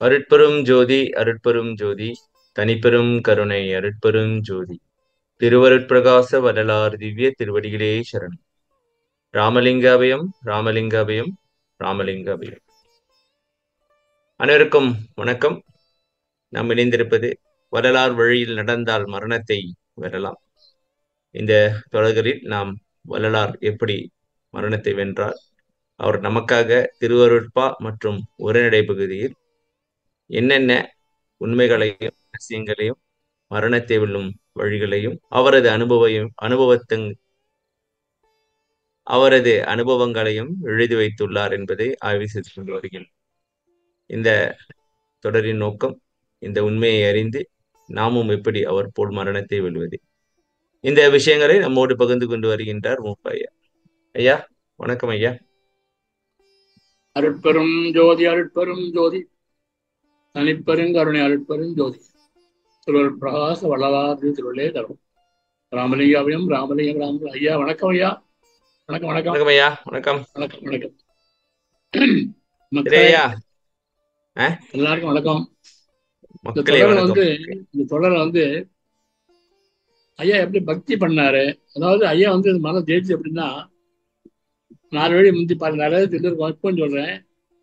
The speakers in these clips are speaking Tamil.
அருட்பெரும் ஜோதி அருட்பெரும் ஜோதி தனிப்பெரும் கருணை அருட்பெரும் ஜோதி திருவருட்பிரகாச வள்ளலார் திவ்ய திருவடிகளே சரணம் ராமலிங்காபயம் ராமலிங்காபயம் ராமலிங்காபயம் அனைவருக்கும் வணக்கம் நாம் இணைந்திருப்பது வரலாறு வழியில் நடந்தால் மரணத்தை வெல்லலாம் இந்த தொடர்களில் நாம் வள்ளலார் எப்படி மரணத்தை வென்றார் அவர் நமக்காக திருவருட்பா மற்றும் உரைநடை பகுதியில் என்னென்ன உண்மைகளையும் ரகசியங்களையும் மரணத்தை வெல்லும் வழிகளையும் அவரது அனுபவையும் அனுபவத்தின் அவரது அனுபவங்களையும் எழுதி வைத்துள்ளார் என்பதை ஆய்வு செய்து கொண்டு வருகிறேன் இந்த தொடரின் நோக்கம் இந்த உண்மையை அறிந்து நாமும் எப்படி அவர் போல் மரணத்தை வெல்வது இந்த விஷயங்களை நம்மோடு பகிர்ந்து கொண்டு வருகின்றார் மூப்ப ஐயா ஐயா வணக்கம் ஐயா அருட்பெரும் ஜோதி அருட்பெரும் ஜோதி தனிப்பெருங்கருணை அருட்பெரும் ஜோதி திருவள் பிரகாச வள்ளலார் திருவள்ளே தரும் ராமலிங்காவையும் ராமலிங்கம் ராம ஐயா வணக்கம் ஐயா வணக்கம் வணக்கம் வணக்கம் ஐயா வணக்கம் வணக்கம் வணக்கம் சரி மக்களே ஐயா எல்லாருக்கும் வணக்கம் இந்த மக்களே தொடர் வணக்கம் வந்து இந்த தொடர் வந்து ஐயா எப்படி பக்தி பண்ணாரு அதாவது ஐயா வந்து இந்த மனம் ஜெயிச்சு எப்படின்னா நாலு வழி முந்தி பாரு நிறைய தெரிஞ்சிருக்கோம் இப்போ சொல்றேன்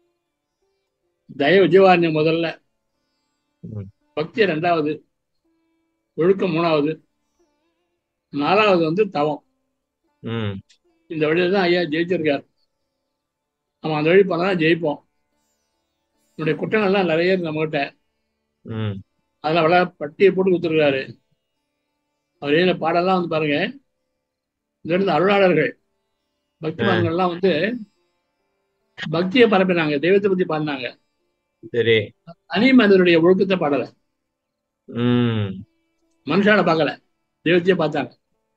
தய விஜயவாரண்யம் முதல்ல ம், பக்தி ரெண்டாவது ஒழுக்கம் மூணாவது நாலாவது வந்து தவம் ம், இந்த வழியில தான் ஐயா ஜெயிச்சிருக்காரு நம்ம அந்த வழி போனா தான் ஜெயிப்போம் என்னுடைய குற்றங்கள்லாம் நிறைய இருக்கு நம்மகிட்ட ம், அதெல்லாம் விளை பட்டியை போட்டு கொடுத்துருக்காரு அவர் எழுதின பாடெல்லாம் வந்து பாருங்க இந்த இடத்துல அருளாளர்கள் பக்திமான்கள்லாம் வந்து பக்தியை பரப்பினாங்க தெய்வத்தை பத்தி பாடினாங்க சரி தனி மனிதனுடைய ஒழுக்கத்தை பாடல ம் மனுஷால பார்க்கல தெய்வத்தையே பார்த்தாங்க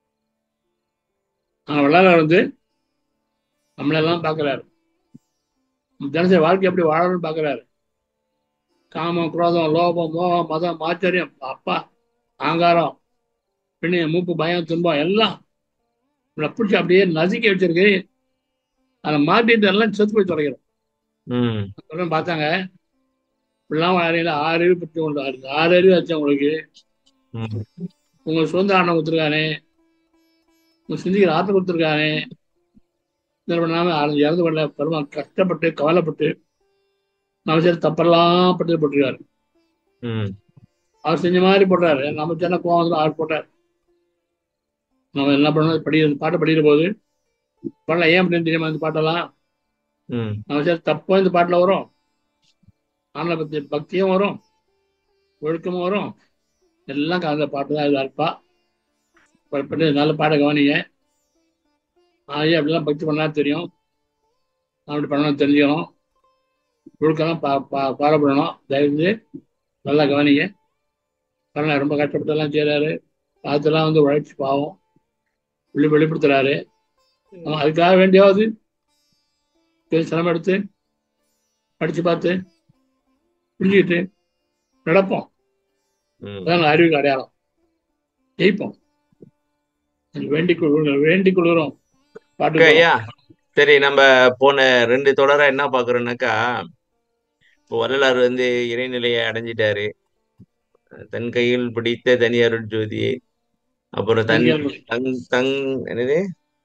ஆனா வள்ளலார் வந்து நம்மளெல்லாம் பார்க்கறாரு தினசரி வாழ்க்கை எப்படி வாழணும்னு பார்க்கறாரு காமம் குரோதம் லோபம் மோகம் மதம் ஆச்சரியம் அப்பா ஆங்காரம் பின்ன மூப்பு பயம் துன்பம் எல்லாம் நம்மளை பிடிச்சி அப்படியே நசுக்கி வச்சிருக்கு அதை மாட்டிட்டு எல்லாம் செத்து போய் தொலைக்கிறோம் ம் அப்புறம் பார்த்தாங்க இப்படிலாம் வாழையில ஆறு அறிவு பற்றி கொண்டு ஆறு ஆறு அறிவு வச்சேன் உங்களுக்கு ம் உங்களுக்கு சொந்த ஆண்டை கொடுத்துருக்கானே உங்க சிந்திக்கிற ஆற்ற கொடுத்துருக்கானே இது பண்ணாம ஆளு இறந்து பண்ணல பெருமாள் கஷ்டப்பட்டு கவலைப்பட்டு நம்ம சரி தப்பெல்லாம் பட்டு போட்டிருக்காரு ம் அவர் செஞ்ச மாதிரி போடுறாரு நம்ம சின்ன கோவம் வந்து அவர் போட்டார் நம்ம என்ன பண்ணணும் படிக்கிறது பாட்டை படிக்கிற போது பாடலாம் ஏன் அப்படின்னு தெரியுமா இந்த பாட்டெல்லாம் ம் நம்ம சரி தப்பும் இந்த பாட்டில் வரும் ஆனந்த பக்தி பக்தியும் வரும் ஒழுக்கமும் வரும் எல்லாம் கலந்த பாட்டு தான் இது அற்பா பண்ணி நல்ல பாட கவனிங்க ஆகிய அப்படிலாம் பக்தி பண்ணா தெரியும் அப்படி பண்ணணும் தெரிஞ்சுக்கணும் ஒழுக்கம் பா பா பாடப்படணும் தயவுந்து நல்லா கவனிங்க கரணம் ரொம்ப கஷ்டப்பட்டெல்லாம் செய்கிறாரு அதெல்லாம் வந்து உழைச்சி பாவம் வெளி வெளிப்படுத்துறாரு ஆமா, அதுக்காக வேண்டியாவது கொஞ்சம் சிரமம் எடுத்து படிச்சு பார்த்து புரிஞ்சுக்கிட்டு நடப்போம் ம் அதான் அறிவுக்கு அடையாளம் ஜெயிப்போம் வேண்டிக் கொள்கிறோம் வேண்டிக் கொள்கிறோம் பாட்டு அக்கா, ஐயா சரி நம்ம போன ரெண்டு தொடரா என்ன பாக்குறோம்னாக்கா இப்போ வள்ளலார் வந்து இறைநிலையை அடைஞ்சிட்டாரு தன் கையில் பிடித்த தனி அருள் ஜோதியை அப்புறம் தன் தங் தங் என்னது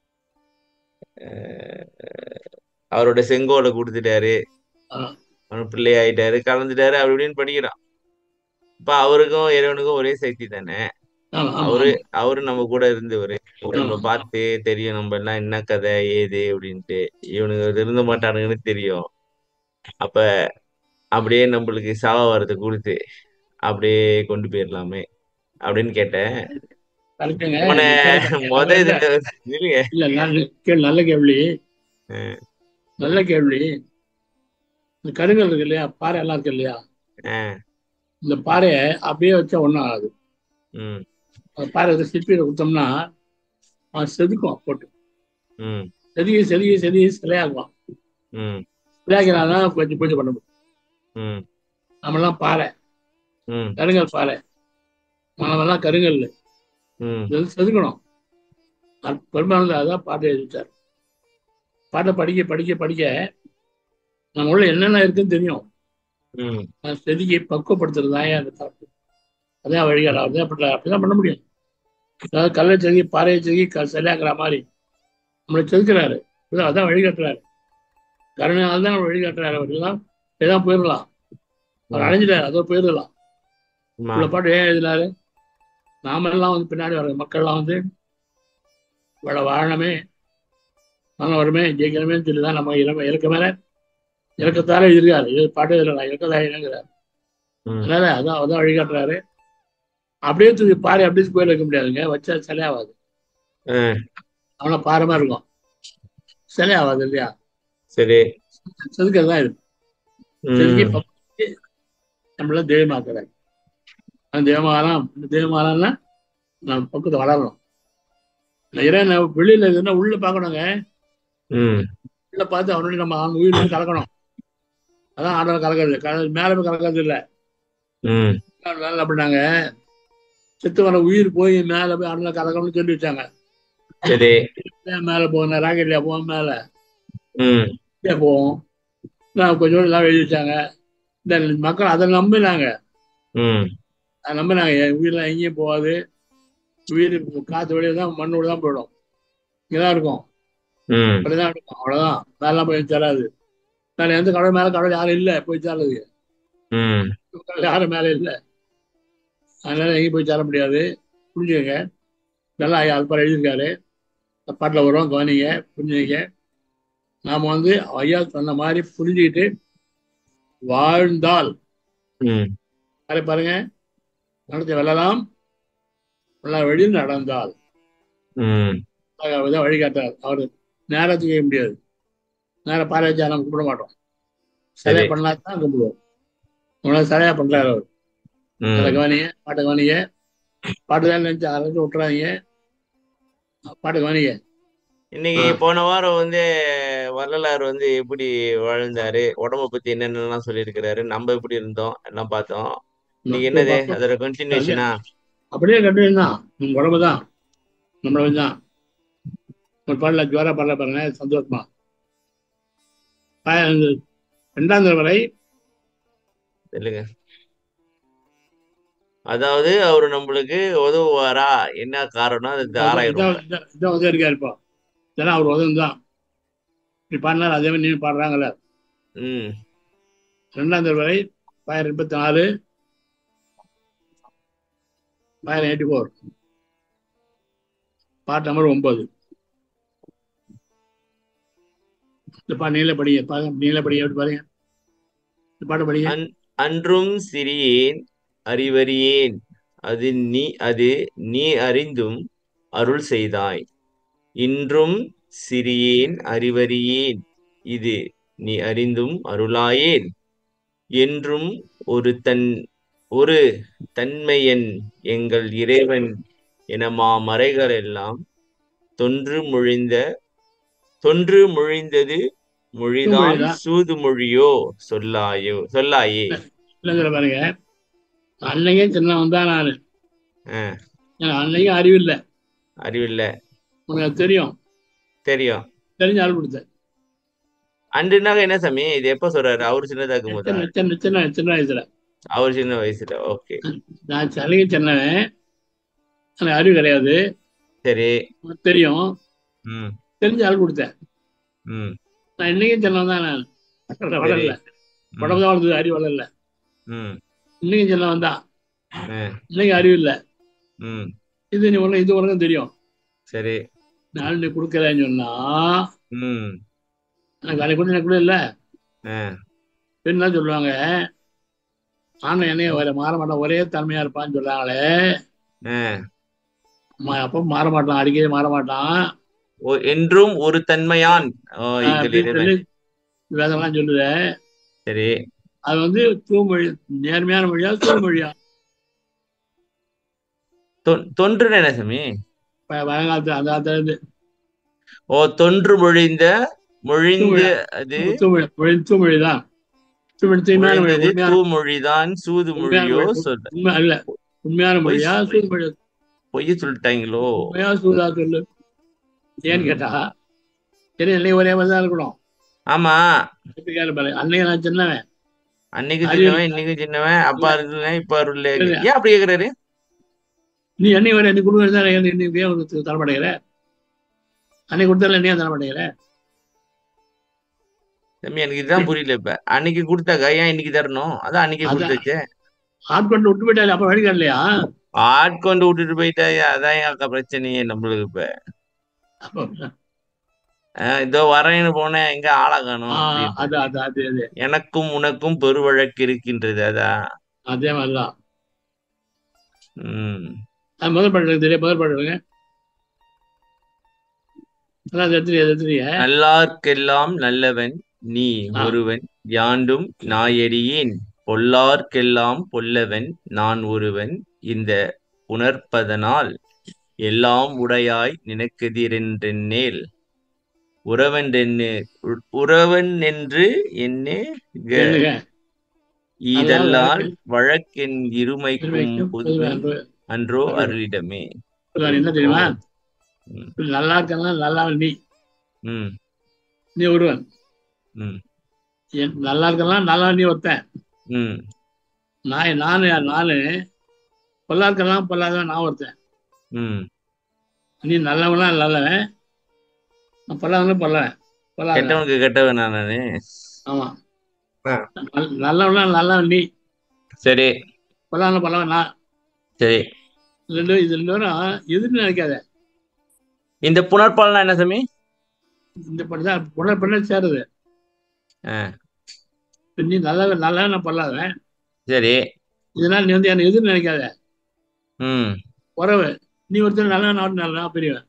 அஹ், அவரோட செங்கோலை கொடுத்துட்டாரு ஆ. அவன் பிள்ளை ஆயிட்டாரு கலந்துட்டாரு அப்படி இப்படின்னு படிக்கிறான் இப்ப அவருக்கும் இறைவனுக்கும் ஒரே சக்தி தானே ஆமா, ஆமா, அவரு ஆமா. அவரு நம்ம கூட இருந்தவரு நம்ம ஆமா. பார்த்து தெரியும் நம்ம எல்லாம் என்ன கதை ஏது அப்படின்ட்டு இவனுங்க இருந்த மாட்டானுங்கன்னு தெரியும் அப்ப அப்படியே நம்மளுக்கு சாவ வரத்தை கொடுத்து அப்படியே கொண்டு போயிடலாமே அப்படின்னு கேட்டேன் கரெக்டுங்க. போன கேளுங்க. முத இல்ல, இதுல இல்லைங்க இல்ல, நல்ல கேள்வி, நல்ல கேள்வி அஹ் நல்ல கேள்வி இந்த கருங்கல் இருக்கு இல்லையா பாறை எல்லாம் இருக்கு இல்லையா அஹ் இந்த பாறையை அப்படியே வச்சா ஒன்றும் ஆகாது உம் அந்த பாறை வந்து சிற்பியில கொடுத்தோம்னா அவன் செதுக்கும் போட்டு உம் செதுக்கி செதுக்கி செதுக்கி சிலையாக்குவான் உம் சிலையாக்கினாதான் கொஞ்சம் பூஜை பண்ண முடியும் உம் நம்மலாம் பாறை உம் கருங்கல் பாறை மனமெல்லாம் கருங்கல் உம் இது வந்து செதுக்கணும் அது பெரும்பாலும் அதான் பாட்டை எழுதிட்டார் பாட்டை படிக்க படிக்க படிக்க நம்ம உள்ள என்னென்ன இருக்குன்னு தெரியும் ம் அந்த செதுக்கி பக்குவப்படுத்துறது தான் அந்த தப்பு அதான் வழிகாடு அப்படிதான் அப்படிதான் அப்படிதான் பண்ண முடியும் அதாவது கல்லை செதுக்கி பாறையை செதுக்கி க- சரியாக்குற மாதிரி நம்மளை செதுக்கிறாரு அதான் அதான் வழிகாட்டுறாரு கருணையால் தான் நம்ம வழிகாட்டுறாரு அவர் எல்லாம் ஏதாவது போயிடலாம் அவர் அடைஞ்சிட்டாரு அதோ போயிடலாம் ஆமா இவ்வளவு பாட்டு ஏன் எழுதினாரு நாம எல்லாம் வந்து பின்னாடி வர மக்கள்லாம் வந்து இவ்வளவு வாழணுமே மனம் வருமே ஜெயிக்கணுமே சொல்லி தான் நம்ம இறக்க இறக்க மேல இறக்கத்தால எழுதிருக்காரு இது பாட்டு எழுதலாம் இறக்கதாயிரங்கிறார் ம் அதனால அதான் அதான் வழிகாட்டுறாரு அப்படியே தூக்கி பாறை அப்படியே கோயில் வைக்க முடியாதுங்க வச்சா சிலையாவாது ஆ, அவனை பாறை மாதிரி இருக்கும் சிலையாவாது இல்லையா சரி செதுக்கிறது தான் இது செதுக்கி ம் பக்குவப்படுத்தி நம்மள தெய்வமாக்குறாரு அந்த தெய்வமாகலாம் தெய்வமாகலாம்னா நம்ம பக்கத்தை வளரணும் இறைவனை வெளியில இருக்குன்னா உள்ள பார்க்கணுங்க ம் உள்ள பார்த்து அவனுடைய நம்ம அவன் உயிர் கலக்கணும் அதான் ஆண்டவர் கலக்கிறது கல- மேல போய் கலக்கிறது இல்லை ம் மேல அப்படின்னாங்க செத்து வர உயிர் போய் மேல போய் ஆண்டவர் கலக்கணும்னு சொல்லி வச்சாங்க சரி ஏன் மேல போகணும் ராக்கெட்ல போவோம் மேல ம் ஏன் போவோம் நான் கொஞ்சம் எல்லாம் எழுதி வச்சாங்க இந்த மக்கள் அதை நம்பினாங்க ம் அதை நம்பினாங்க என் உயிரெல்லாம் எங்கேயும் போகாது உயிர் காத்து வெளியே தான் மண்ணோட தான் போயிடும் இங்கதான் இருக்கும் ம் அப்படிதான் இருக்கும் அவ்வளவுதான் மேலாம் போய் சேராது மேல எந்த கடவுள் மேல கடவுள் யாரும் இல்லை போய் சேரது ம் கடவுள் யாரும் மேல இல்லை அதனால எங்கேயும் போய் சேர முடியாது புரிஞ்சுக்கங்க நல்லா ஐயா அது எழுதியிருக்காரு இந்த பாட்டில் வரும் கவனிங்க புரிஞ்சுங்க நாம வந்து ஐயா சொன்ன மாதிரி புரிஞ்சுக்கிட்டு வாழ்ந்தால் ம் அதை பாருங்க நடத்தி வெல்லலாம் நல்லா வழி நடந்தால் ம் தான் வழிகாட்டார் அவர் நேரம் செய்ய முடியாது நேரம் பாறை வச்சா நம்ம கும்பிட மாட்டோம் சரியா சரி. பண்ணா தான் கும்பிடுவோம் உங்களை சரியா பண்றாரு அவர் அதை ம் கவனிங்க பாட்டை கவனிங்க பாட்டு தான் நினைச்சு அரைச்சு விட்டுறாதீங்க பாட்டு கவனிங்க இன்னைக்கு ஆ. போன வாரம் வந்து வள்ளலார் வந்து எப்படி வாழ்ந்தாரு உடம்ப பத்தி என்னென்னலாம் சொல்லியிருக்கிறாரு நம்ம எப்படி இருந்தோம் எல்லாம் பார்த்தோம் இன்னைக்கு என்னது அதோட கண்டினியூஷனா அப்படியே கண்டினியூ தான் உங்க உடம்பு தான் நம்மள தான் ஒரு பாடல ஜோரா பாடல பாருங்க சந்தோஷமா ப- ரெண்டாம் தடவை வரை சொல்லுங்க அதாவது அவரு நம்மளுக்கு உதவுவாரா என்ன காரணம் அது ஆராயிரும் இதான் இதான் இதான் உதவி இருக்காரு இப்போ இதெல்லாம் அவர் உதவி தான் இப்படி பாடினார் அதே மாதிரி நீங்க பாடுறாங்கல்ல ம் ரெண்டாம் தடவை வரை ஆயிரம் எண்பத்தி நாலு ஆயிரம் எயிட்டி ஃபோர் பாட்டு நம்பர் ஒன்பது இந்த பாட்டு நீங்களே படிங்க பாருங்க நீங்களே படிங்க எப்படி பாருங்க இந்த பாட்டு படிங்க அன்- அன்றும் சிறியேன் அறிவறியேன் அது நீ அது நீ அறிந்தும் அருள் செய்தாய் இன்றும் சிறியேன் அறிவறியேன் இது நீ அறிந்தும் அருளாயேன் என்றும் ஒரு தன் ஒரு தன்மையன் எங்கள் இறைவன் எனமா மறைகள் எல்லாம் தொன்று மொழிந்த தொன்று மொழிந்தது மொழிதான் மொழிதான். சூது மொழியோ சொல்லாயோ சொல்லாயே இல்லைங்கிற பாருங்க அன்னைக்கே சின்னவன் தான் நான் ஆ, எனக்கு அன்னைக்கும் அறிவில்லை அறிவில்ல உனக்கு அது தெரியும் தெரியும் தெரிஞ்ச ஆள் கொடுத்தேன் அன்றுனாக என்ன சாமி இது எப்ப சொல்றாரு அவர் சின்னதாக்கும் போதா சின்ன சின்ன சின்ன சின்ன வயசுல அவர் சின்ன வயசுல ஓகே நான் சலுகை சின்னவன் எனக்கு அறிவு கிடையாது சரி உனக்கு தெரியும் ம் தெரிஞ்ச ஆள் கொடுத்தேன் ம் நான் இன்னைக்கும் சின்னவன் தான் நான் வளரல ம், உடம்பு தான் வளர்ந்தது அறிவு வளரல ம் இன்னைக்கும் சின்னவன் தான் ஆ, இன்னைக்கு அறிவு இல்லை ம் இது நீ உனக்கு இது உனக்கும் தெரியும் சரி நான் நீ கொடுக்கலன்னு சொன்னா ம் எனக்கு அதை கூட எனக்கு கூட இல்லை ஆ என்ன சொல்லுவாங்க ஆனா என்னைய வர மாற மாட்டான் ஒரே தன்மையா இருப்பான்னு சொல்றாங்களே ஆ மா- அப்ப மாற மாட்டான் அடிக்கடி மாற மாட்டான் ஓ- என்றும் ஒரு தன்மையான் ஓ ஆஹ் எங்கள் அப்படின்னு இறைவன் சொல்லி வேதம்லாம் சொல்லுத சரி அது வந்து தூமொழி நேர்மையான மொழியா தூமொழியா தொ- தொன்று என்ன சாமி ப- பழங்காலத்து அந்த காலத்துல இருந்து ஓ தொன்று மொழிந்த மொழிந்து தூமொழி அது தூமொழி மொழி தூமொழி தான் தூமொழி தூய்மையான மொழி மொழிந்தது உண்மையான தூமொழிதான் சூது உண்மையான மொழியோ மொழி சொல்ல உண்மை இல்ல உண்மையான பொய் மொழியா சூது மொழியா பொய்ய சொல்லிட்டாங்களோ உண்மையா சூதா சொல்லு ஏன்னு கேட்டா சரி இல்லை ஒரே மாதிரி தான் இருக்கணும் ஆமா எப்படி கேளு பாரு அன்னைக்கு நான் சின்னவன் அன்னைக்கு அறிவு சின்னவன் இன்னைக்கு சின்னவன் அப்பா இல்ல இருந்தவன் இப்ப இல்ல இல்ல ஏன் அப்படி கேக்குறாரு நீ என்னை வர என்னை கொடுக்குறதா நீ ஏன் உனக்கு தர மாட்டேங்கிற அன்னைக்கு கொடுத்தல நீ ஏன் தர மாட்டேங்கிற தம்பி எனக்கு இதுதான் புரியல இப்ப அன்னைக்கு கொடுத்தாக்கா ஏன் இன்னைக்கு தரணும் அதான் அன்னைக்கே அதான் கொடுத்தாச்சே ஆட்கொண்டு விட்டு போயிட்டாரு அப்ப வழிகார் இல்லையா ஆட்கொண்டு விட்டுட்டு போயிட்டா அதான் என் அக்கா பிரச்சனையே நம்மளுக்கு இப்ப அப்போ ஆஹ் இதோ வரேன்னு போனேன் எங்க ஆளா காணோம் ஆஹ் அப்படின்ட்டு அது அது அது அது எனக்கும் உனக்கும் பெருவழக்கு இருக்கின்றது அதான் அதே மாதிரிதான் உம் அது முதல் பாட்டு தெரியும் முதல் பாட்டு அதான் அது எடுத்துறியா அது எடுத்துறியா நல்லார்க்கெல்லாம் நல்லவன் நீ ஆ ஒருவன் யாண்டும் நாயடியேன் பொல்லார்க்கெல்லாம் பொல்லவன் நான் ஒருவன் இந்த உணர்ப்பதனால் எல்லாம் உடையாய் நினக்கெதிரென்றென்னேல் உறவென்றென்னு உ- உறவன் என்று என்னே க- என்னங்க அல்லாஹ் ஈதல்லால் வழக்கு வழக்கென் இருமைக்கும் பெருமைக்கும் பொதுவை பொதுவை அன்பு அன்றோ அருள் அருளிடமே சொல்லுவாரு என்ன ஓ தெரியுமா ம் நல்லா இருக்கலாம் நல்லா நீ ம் நீ ஒருவன் ம் என் நல்லா இருக்கலாம் நல்லா நீ ஒருத்தன் ம் நான் நானு யார் நானு பொல்லா இருக்கலாம் பொல்லாதவன் நான் ஒருத்தன் ம் நீ நல்லவனா நல்லவன் நான் பொல்லாதவனும் பொல்லவன் பொல்லாதவன் கெட்டவனுக்கு கெட்டவன் நானு ஆமா ஆ, நல்- நல்லவனா நல்லவன் நீ சரி பொல்லாதவன் பொல்லவன் நான் சரி ரெண்டு இது ரெண்டு பேரும் எதுன்னு நினைக்காத இந்த புனர்பாலனா என்ன சாமி இந்த பண்ண பொண்ணை பண்ண சேருது ஆ, இப்ப நீ நல்லவன் நல்லவன் நான் பொல்லாதவன் சரி இதனால நீ வந்து என்ன எதுன்னு நினைக்காத ம் உறவு நீ ஒருத்தர் நல்லவன் நான் நல்லவன் பெரியவன்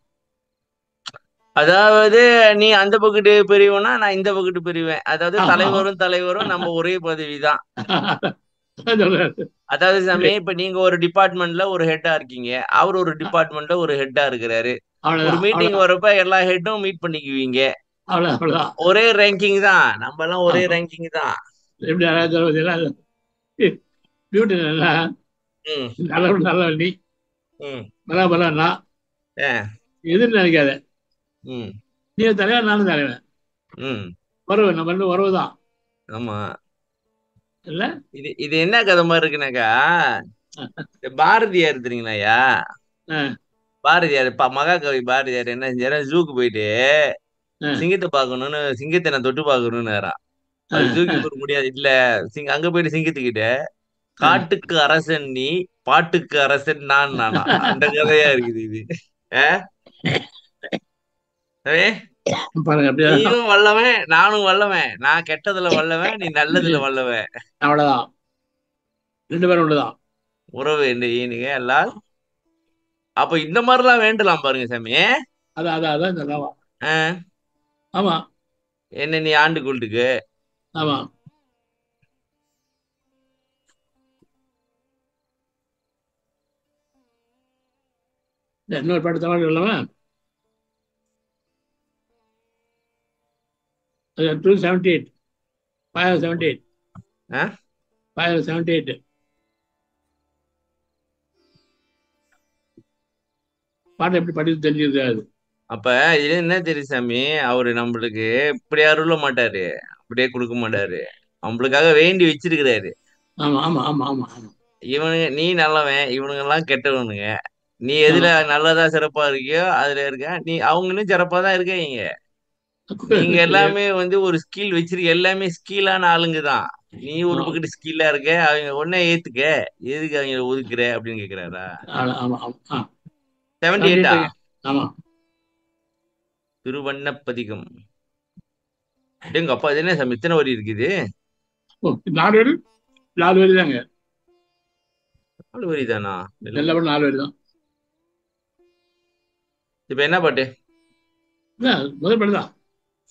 அதாவது நீ அந்த பக்கத்து பெரியவனா நான் இந்த பக்கத்து பெரியவன் அதாவது ஆமா தலைவரும் தலைவரும் நம்ம ஒரே பதவி தான் அதான் சொல்றாரு அதாவது சாமி இப்ப நீங்க ஒரு டிபார்ட்மெண்ட்ல ஒரு ஹெட்டா இருக்கீங்க அவர் ஒரு டிபார்ட்மெண்ட்ல ஒரு ஹெட்டா இருக்கிறாரு ஒரு அவ்வளவுதான் மீட்டிங் அவ்வளவுதான் வரப்ப எல்லா ஹெட்டும் மீட் பண்ணிக்குவீங்க அவ்வளவு அவ்வளவுதான் ஒரே ரேங்கிங் தான் நம்ம எல்லாம் ஒரே ஆமா ரேங்கிங் தான் எப்படி யாராவது சொல்வது பியூட்டி நல்லா ம் நல்லவன் நல்லவன் நீ ம் பலா பலா நான் ஏ எதுன்னு நினைக்காத ம் நீ தலைவன் நானும் தலைவன் ம் உறவு நம்ம ரெண்டு உறவு தான் ஆமா இல்ல இது இது என்ன கதை மாதிரி இருக்குனாக்கா இந்த பாரதியார் தெரியுங்களாயா ஆ, பாரதியார் ப- மகாகவி பாரதியார் என்ன செஞ்சாரு ஜூக்கு போயிட்டு ஆ, சிங்கத்தை பார்க்கணும்னு சிங்கத்தை நான் தொட்டு பார்க்கணும்னுறான் ஆ, அது தூக்கி ஆ. போட முடியாது இல்ல சிங்க அங்க போயிட்டு சிங்கத்துக்கிட்ட ஆ. காட்டுக்கு அரசன் நீ பாட்டுக்கு அரசன் நான் நானா அந்த கதையா இருக்குது இது ஆ? ஏ, பாருங்க அப்படியே நீயும் வல்லவன் நானும் வல்லவன் நான் கெட்டதுல வல்லவன் நீ நல்லதுல வல்லவன் அவ்வளவுதான் ரெண்டு பேரும் ஒண்ணுதான் உறவு என்று ஈனுங்க எல்லாம் அப்ப இந்த மாதிரிலாம் வேண்டலாம் பாருங்க சாமி அதான் அதான் அதான் இந்த ராவா ஆ, ஆமா என்ன நீ ஆண்டு கூட்டுக்கு ஆமா இந்த இன்னொரு பாட்டு தமிழ் இல்லவா two seventy eight five seventy eight ஆ? ஃபைவ் செவன்டி எயிட் பாட்டு எப்படி படித்து தெரிஞ்சிருக்காது அப்ப இது என்ன தெரியும் சாமி அவரு நம்மளுக்கு இப்படி அருள மாட்டாரு அப்படியே கொடுக்க மாட்டாரு நம்மளுக்காக வேண்டி வச்சிருக்கிறாரு ஆமா ஆமா ஆமா ஆமா ஆமா இவனுங்க நீ நல்லவன் இவனுங்க எல்லாம் கெட்டவனுங்க நீ எதுல ஆமா நல்லதா சிறப்பா இருக்கியோ அதுல இருக்க நீ அவங்களும் சிறப்பா தான் இருக்காங்க நீங்க எல்லாமே வந்து ஒரு ஸ்கில் வச்சிருக்க எல்லாமே ஸ்கில்லான ஆளுங்க தான் நீ ஒரு பக்கத்து ஸ்கில்லா இருக்க அவங்க ஒன்னே ஏத்துக்க எதுக்கு அவங்க ஒதுக்குற அப்படின்னு கேக்குறாரா ஆமா ஆமா ஆமா செவன்டி எயிட்டா ஆமா திருவண்ணப்பதிகம் எங்க அப்பா இது என்ன சாமி இத்தனை வரி இருக்குது ஓ, நாலு வரி நாலு வரி தாங்க நாலு வரி தானா எல்லா பாட்டும் நாலு வரி தான் இப்ப என்ன பாட்டு என்ன, முதல் பாட்டு தான்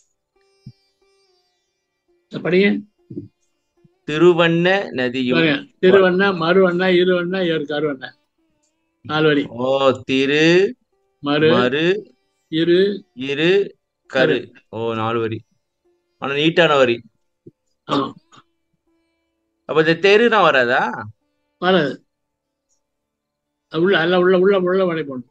படிங்க திருவண்ண நதியும் பாருங்க திருவண்ணா மறுவண்ணா இருவண்ணா ஏறு கருவண்ணா நாலு வரி ஓ திரு மறு மறு இரு இரு கரு ஓ நாலு வரி ஆனா நீட்டான வரி ஆமா அப்ப இந்த தெருனா வராதா வராது அது உள்ள எல்லாம் உள்ள உள்ள உள்ள மடை போடணும்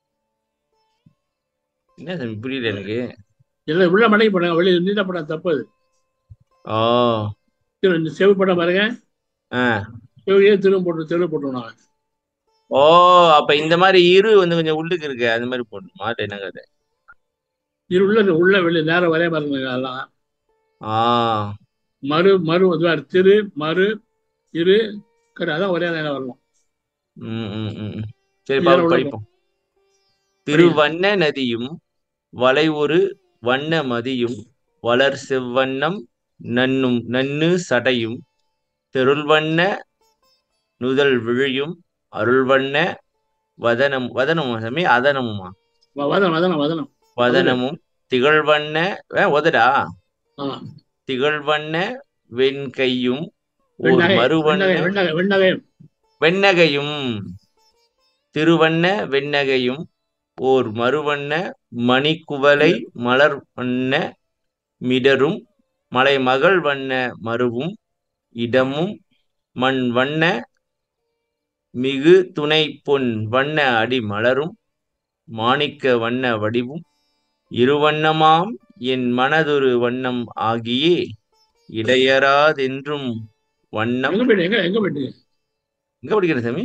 என்ன சாமி புரியல எனக்கு எல்லாம் உள்ள மடை போடுங்க வெளியே நீட்டா போட தப்பு அது ஓ திரு- இந்த செவு படம் பாருங்க ஆ செவியே திரும்ப போட்டு தெருவு போட்டுருவாங்க ஓ அப்ப இந்த மாதிரி இரு வந்து கொஞ்சம் உள்ளுக்கு இருக்கு அந்த மாதிரி போடணுமா இல்ல என்னங்க அது இது உள்ள உள்ள வெளியே நேரம் வரைய பாருங்க அதெல்லாம் ஆ மறு மறு இதுவாரு திரு மறு இரு கரு அதான் ஒரே நேரம் வரணும் ம் ம் ம் ம். சரி இதெல்லாம் பாப்போம் உள்ள படிப்போம் திருவண்ண நதியும் வளைவொரு வண்ண மதியும் வளர் செவ்வண்ணம் நன்னும் நன்னு சடையும் தெருள்வண்ண நுதல் விழியும் அருள்வண்ண வதனம் வதனமா சாமி அதனமுமா வ- வதனம் வதனம் வதனம் வதனமும் திகழ்வண்ண ஏ, உதடா ஆமா திகழ்வண்ண வெண்கையும் ஓர் வெண்ணகை மறுவண்ண வெண்ணகை வெண்ணகை வெண்ணகை வெண்ணகையும் திருவண்ண வெண்ணகையும் ஓர் மறுவண்ண மணிக்குவலை மலர் வண்ண மிடரும் மலை மகள் வண்ண மருவும் இடமும் மண் வண்ண மிகு துணை பொன் வண்ண அடி மலரும் மாணிக்க வண்ண வடிவும் இருவண்ணமாம் என் மனதொரு வண்ணம் ஆகியே இடையறாதென்றும் வண்ணம் எங்க போயிட்டு எங்க எங்க போயிட்டு எங்க படிக்கிறேன் சாமி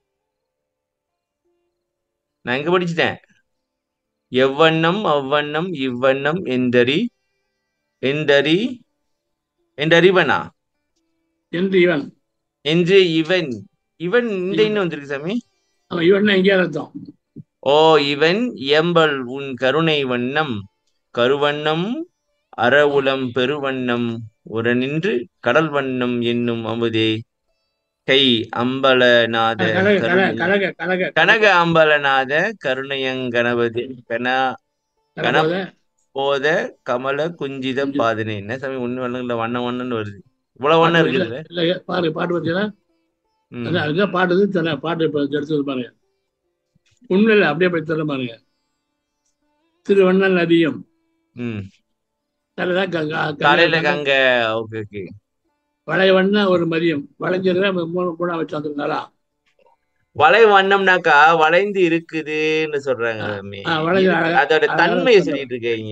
நான் எங்க படிச்சிட்டேன் எவ்வண்ணம் அவ்வண்ணம் இவ்வண்ணம் எந்தரி எந்தரி என்றறிவனா என்று இவன் என்று இவன் இவன் இந்த இன்னும் வந்திருக்கு சாமி அவன் இவன் எங்கேயா அர்த்தம் ஓ இவன் எம்பல் உன் கருணை வண்ணம் கருவண்ணம் அறவுளம் பெருவண்ணம் உரனின்று கடல் வண்ணம் என்னும் அமுதே கை அம்பலநாத கனக கனக கருணை கனக கனக கனக அம்பலநாத கருணையங்கணபதி கன கனக போத கமல குஞ்சித பாதனை என்ன சாமி ஒண்ணு வண்ணங்கள வண்ணம் வண்ணம்னு வருது இவ்வளவு வண்ணம் பாட்டு இருக்குல்ல இல்ல பாரு பாட்டு பார்த்தீங்கன்னா ம், அதான் அதுதான் பாட்டு சொன்ன பாட்டு இப்ப எடுத்தது பாருங்க உண்மையில அப்படியே போய் தர பாருங்க திருவண்ணல் நதியும் ம். அதுதான் க- க- காலையில கங்க- கங்க ஓகே ஓகே வளைய வண்ண ஒரு மதியம் வளைஞ்சிருந்தா மூணு மூணா வச்சு வந்துருந்தாரா வளை வண்ணம்னாக்கா வளைந்து இருக்குதுன்னு சொல்றாங்க சாமி. ஆ, வளைஞ்சு அழகா- அதோட அழகா தன்மையை சொல்றாங்க. சொல்லிட்டு இருக்கீங்க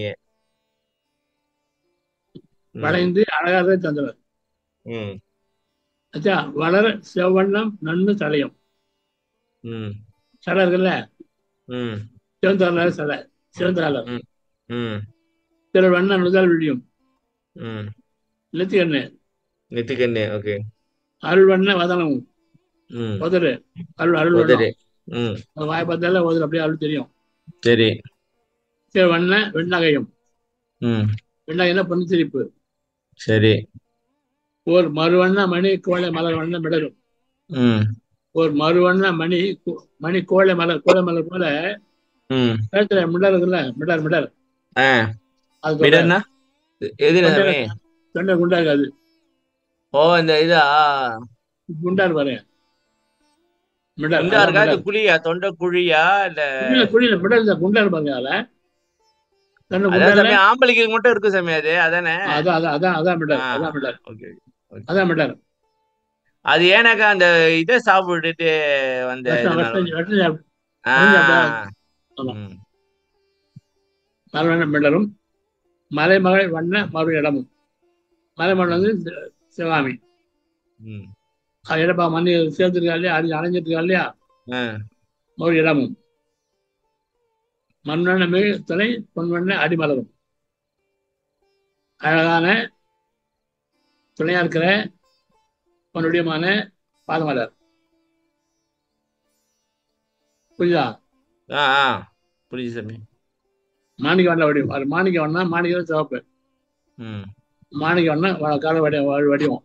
ம், வளைந்து அழகாக தந்தவர் ம், ஆச்சா வளர செவ்வண்ணம் நன்னு தலையும் ம், சிலை இருக்குல்ல ம், சிவந்தாளர் சிலை சிவந்தாளர் ம், திருவண்ண முதல் விடியும் ம். நெத்திக்கண்ணு நெத்திக்கண்ணு ஓகே அருள்வண்ண வதனமும் ம் உதரு அருள் அருள் உதடு வண்ணம் ம் அது வாய் பார்த்தால உதரு அப்படியே அருள் தெரியும் சரி திருவண்ண வெண்ணகையும் ம் வெண்ணகைனா பொன் சிரிப்பு சரி ஒரு மறுவண்ண மணி கோழை மலர் வண்ண மிடரும் ம் ஒரு மறுவண்ண மணி கு- மணி கோழை மலர் கோழை மலர் போல ம் கழுத்துல மிடர் இருக்குல்ல மிடர் மிடர் ஆ அது தொண்டை- மிடர்னா எது தொண்டை சாமி தொண்டை குண்டா இருக்காது ஓ இந்த இதா குண்டா இருப்பாரு மிடர் குண்டா அதான் இருக்கா மிடர். இது குழியா தொண்டை குழியா இல்ல குழியில குழியில மிடர் இருந்தா குண்டா இருப்பாங்க அதுல தொண்டை குண்டா அதான் இல்ல? சாமி ஆம்பளைக்கு மட்டும் இருக்கும் சாமி அது அதானே அதான் அதான் அதான் அதான் மிடர் ஆ. அதான் மிடர் ஓகே அதான் மிடர் அது ஏனாக்கா அந்த இதை சாப்பிட்டுட்டு வந்த வெட்டை- இதனால வெட்டை- வெட்டை சாப்பிட்டு ஆ. ஆமா. ம், மறுவண்ண மிடரும் மலைமகள் வண்ண மறு இடமும் மலைமகள் வந்து சி- சிவகாமி ம். அது இடப்பா மண்ணி சேர்த்துருக்கா இல்லையா அடி அணைஞ்சிட்டு இருக்கா இல்லையா ஆ. ஒரு இடமும் மண்வண்ண மிகு துணை பொன்வண்ண அடிமலரும் அழகான துணையா இருக்கிற பொன்னுடையமான பாதமலர் புரியுதா ஆ ஆ புரியுது சாமி மாணிக்க வண்ண வடிவம் அது மாணிக்க வண்ணா மாணிக்க சிவப்பு ம் மாணிக்க வண்ண வ- கால வடிவம் வடிவம்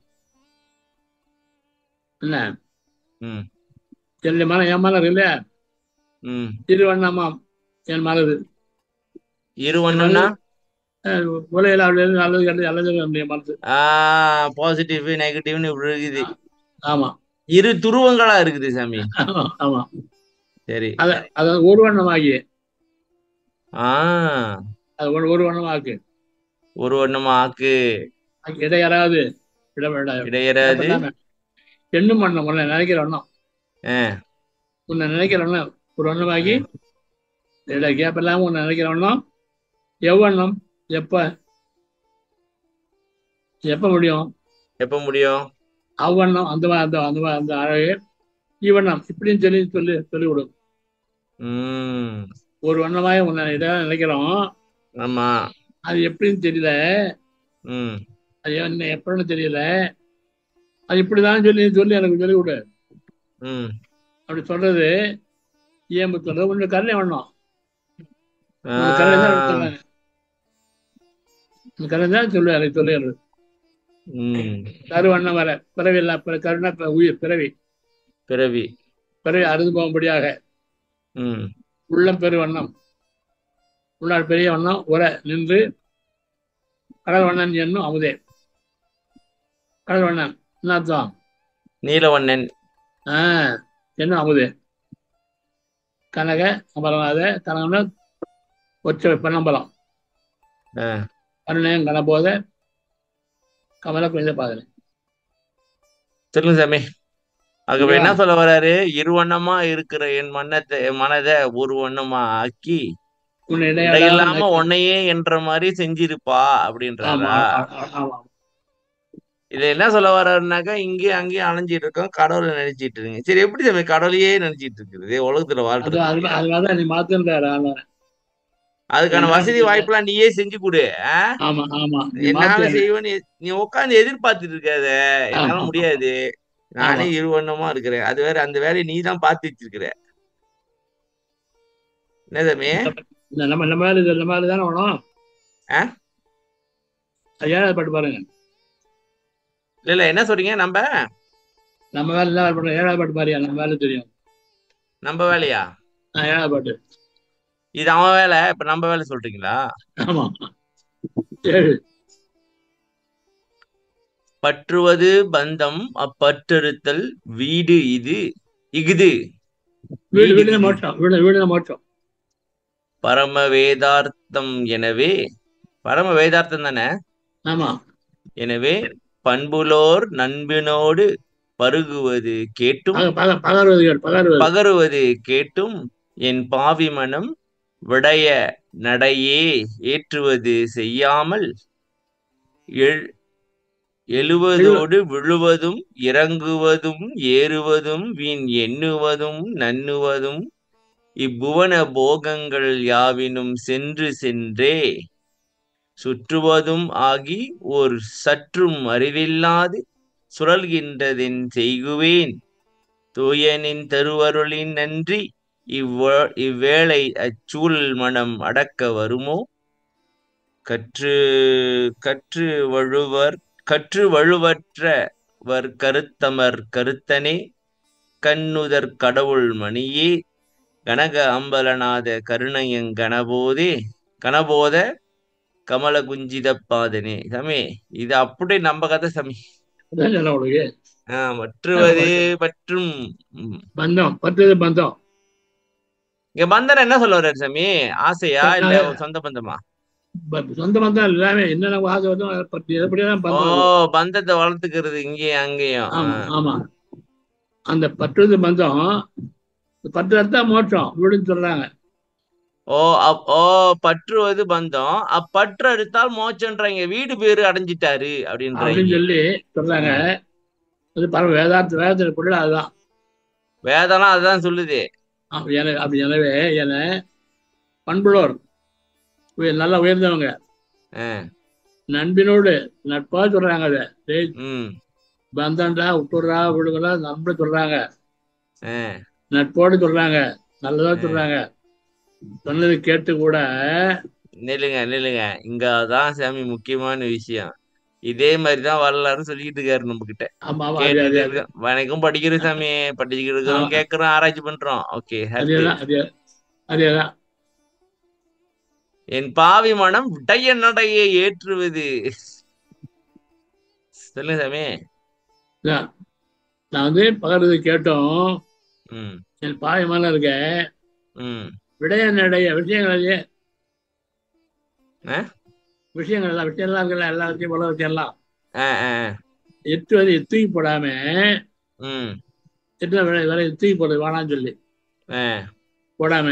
என்ன ம் என்னுடைய மனம் என் மலர் இல்லையா ம் திருவண்ணமாம் என் மலர் இருவண்ணம்னா உலகில் அவள் நல்லது கண்டு நல்லது என்னுடைய மனசு ஆ பாசிட்டிவ் நெகட்டிவ்னு இப்படி இருக்குது ஆமா இரு துருவங்களா இருக்குது சாமி ஆமா, ஆமா சரி அத அதாவது ஒரு வண்ணமாகி ஆ அது ஒரு ஒரு வண்ணமாக்கு ஒரு வண்ணமா ஆக்கு இதை யாராவது விட வேண்டாம் இடையறாது எண்ணும் வண்ணம் உன்னை நினைக்கிற வண்ணம் ஆ உன்னை நினைக்கிற வண்ணம் ஒரு வண்ணமாகி இட கேப் இல்லாம உன்னை நினைக்கிற வண்ணம் எவ்வண்ணம் எப்ப எப்ப முடியும் எப்ப முடியும் அவ்வண்ணம் அந்த மா- அந்த அந்த மா- அந்த அழகு இவ்வண்ணம் இப்படின்னு சொல்லி சொல்லி சொல்லி விடும் ம் ஒரு வண்ணமாய் உன்னை இதாக நினைக்கிறோம் ஆமா அது எப்படின்னு தெரியல ம் அது என்ன எப்படின்னு தெரியல அது இப்படிதான் சொல்லி சொல்லி எனக்கு சொல்லி விடு ம் அப்படி சொல்றது ஏன் சொல்றது கொஞ்சம் கருணை வண்ணம் ஆ, அந்த கருணை தான் சொல்லுவாங்க அந்த கருணை தான் சொல்லு எனக்கு சொல்லுறது ம் கருவண்ணம் வர பிறவி இல்ல பிற- கருணை பிற- உயிர் பிறவி பிறவி பிறவி அறுந்து போகும்படியாக ம் உள்ளம் பெரு வண்ணம் உள்ளார் பெரிய வண்ணம் உர நின்று கடல் வண்ணன் என்னும் அமுதே கடல் வண்ணன் என்ன அர்த்தம் நீலவண்ணன் ஆஹ் என்னும் அமுதே கனக அமரநாத கனகம்னா ஒற்றை பன்னம்பலம் ஆ, கருணயம் கணபோத கமல குழந்தை பாதனை சொல்லுங்க சாமி ஆகவே இல்லையா? என்ன சொல்ல வர்றாரு இருவண்ணமா இருக்கிற என் மனத்தை என் மனதை ஒரு வண்ணமா ஆக்கி உன்னை இடையில்லாம இடையில்லாம உன்னையே என்ற மாதிரி செஞ்சிருப்பா ஆமா அப்படின்றாரா ஆ- ஆ- ஆமா இது என்ன சொல்ல வர்றாருனாக்கா இங்கேயும் அங்கேயும் அலைஞ்சிட்டு இருக்கோம் கடவுளை நினைச்சிட்டு இருக்கீங்க சரி எப்படி சாமி கடவுளையே நினைச்சிட்டு இருக்குது உலகத்துல அது வாழ்றது அது அதனால நீ மாத்துன்றாரு ஆண்டவன். அதுக்கான என்ன வசதி சொல்றது? வாய்ப்பெல்லாம் நீயே செஞ்சு கொடு ஆ? ஆமா ஆமா நீ என்னால மாத்து செய்வேன்னு நீ உட்காந்து எதிர்பார்த்துட்டு இருக்காத என்னால ஆமா. முடியாது நானே ஆமா. இருவண்ணமா இருக்கிறேன் அது வேற அந்த வேலையை நீ தான் பார்த்து வச்சிருக்கிற என்ன சாமி இந்த நம்ம நம்ம வேலை இது நம்ம வேலை தானே வேணும் ஆ? அது ஏழாவது பாட்டு பாருங்க இல்ல இல்ல என்ன சொல்றீங்க நம்ம நம்ம வேலை என்ன வேலை பண்றோம் ஏழாவது பாட்டு பாரியா நம்ம வேலை தெரியும் நம்ம வேலையா ஆ, ஏழாவது பாட்டு இது அவன் வேலை இப்ப நம்ம வேலை சொல்றீங்களா ஆமா ஏழு பற்றுவது பந்தம் அப்பற்றறுத்தல் வீடு இது இஃது வீடு வீடு வீடுன இது மோட்சம் வீடு வீடுன மோட்சம் பரம வேதார்த்தம் எனவே பரம வேதார்த்தம் தானே ஆமா எனவே பண்புலோர் நண்பினோடு பருகுவது கேட்டும் பக பக பகர்வது பகர்வது பகருவது கேட்டும் என் பாவி மனம் விடைய நடையே ஏற்றுவது செய்யாமல் எழு எழுவதோடு விழுவதும் இறங்குவதும் ஏறுவதும் வீண் எண்ணுவதும் நண்ணுவதும் இப்புவன போகங்கள் யாவினும் சென்று சென்றே சுற்றுவதும் ஆகி ஒரு சற்றும் அறிவில்லாது சுழல்கின்றதென் செய்குவேன் தூயனின் தருவருளின் நன்றி இவ்வ இவ்வேளை அச்சூழல் மனம் அடக்க வருமோ கற்று கற்று வழுவர் கற்று வழுவற்றவர் கருத்தமர் கருத்தனே கண்ணுதற் கடவுள் மணியே கனக அம்பலநாத கருணையங் கணபோதே கணபோத கமல குஞ்சித பாதனே சாமி இது அப்படி நம்ம கதை சாமி அதான் சொன்னேன் உங்களுக்கு ஆஹ் மற்றுவது பற்றும் ம். பந்தம் பத்துது பந்தம் இங்க பந்தன் என்ன சொல்ல வர்றாரு சாமி ஆசையா இல்ல நான் ஒரு சொந்த பந்தமா ப- சொந்த பந்தம் எல்லாமே என்ன நம்ம ஆசை வருதோ அதை பத்தி எப்படிதான் ஓ பந்தம் வரும். பந்தத்தை வளர்த்துக்கிறது இங்கேயும் அங்கேயும் ஆமா ஆஹ். ஆமா அந்த பற்றுவது பந்தம் பத்து அர்த்தம் மோட்சம் வீடுன்னு சொல்றாங்க ஓ அப்- ஓ பற்றுவது பந்தம் அப்பற்று அறுத்தால் மோச்சன்றாங்க வீடு பேரு அடைஞ்சிட்டாரு அப்படின்னு அப்படின்றாங்க சொல்லி சொல்றாங்க அது பரவ வேதார்த்த வேதத்தில் பொருள் அதுதான் வேதம்லாம் அதுதான் சொல்லுது அப்படி என அப்படி எனவே என பண்புள்ளோர் உயர் நல்லா உயர்ந்தவங்க ஆஹ். நண்பினோடு நட்பா சொல்றாங்க அதை டேய் ம் பந்தம்டா விட்டுறா விடுங்களா நண்பு சொல்றாங்க ஆஹ். நட்போடு சொல்றாங்க நல்லதா ஆ. சொல்றாங்க சொன்னது கேட்டு கூட நில்லுங்க நில்லுங்க இங்க அதான் சாமி முக்கியமான விஷயம் இதே மாதிரி தான் வரலாறுன்னு சொல்லிட்டு இருக்காரு நம்ம கிட்ட ஆமா ஆமா அது கேட்டுட்டு அது அது இருக்கோம் வணக்கம் படிக்கிறோம் சாமி படிச்சுக்கிட்டு இருக்கிறோம் ஆமா. கேட்கிறோம் ஆராய்ச்சி பண்றோம் ஓகே அடுத்து அதேதான் அதே அதேதான் என் பாவி மனம் விடைய நடையை ஏற்றுவது சொல்லுங்க சாமி இதான். நான் வந்து பகர்றது கேட்டோம் ம் என் பாயமான இருக்க ம் விடைய நடைய விஷயங்களையே ஆ? விஷயங்கள் எல்லாம் விஷயம் எல்லாம் இருக்குல்ல எல்லா விஷயம் உலக விஷயம் எல்லாம் ஆ ஆ எட்டு வந்து தூக்கி போடாம ம் எட்டு விலை விலை தூக்கி போடுறது வேணாம்னு சொல்லி ஆ போடாம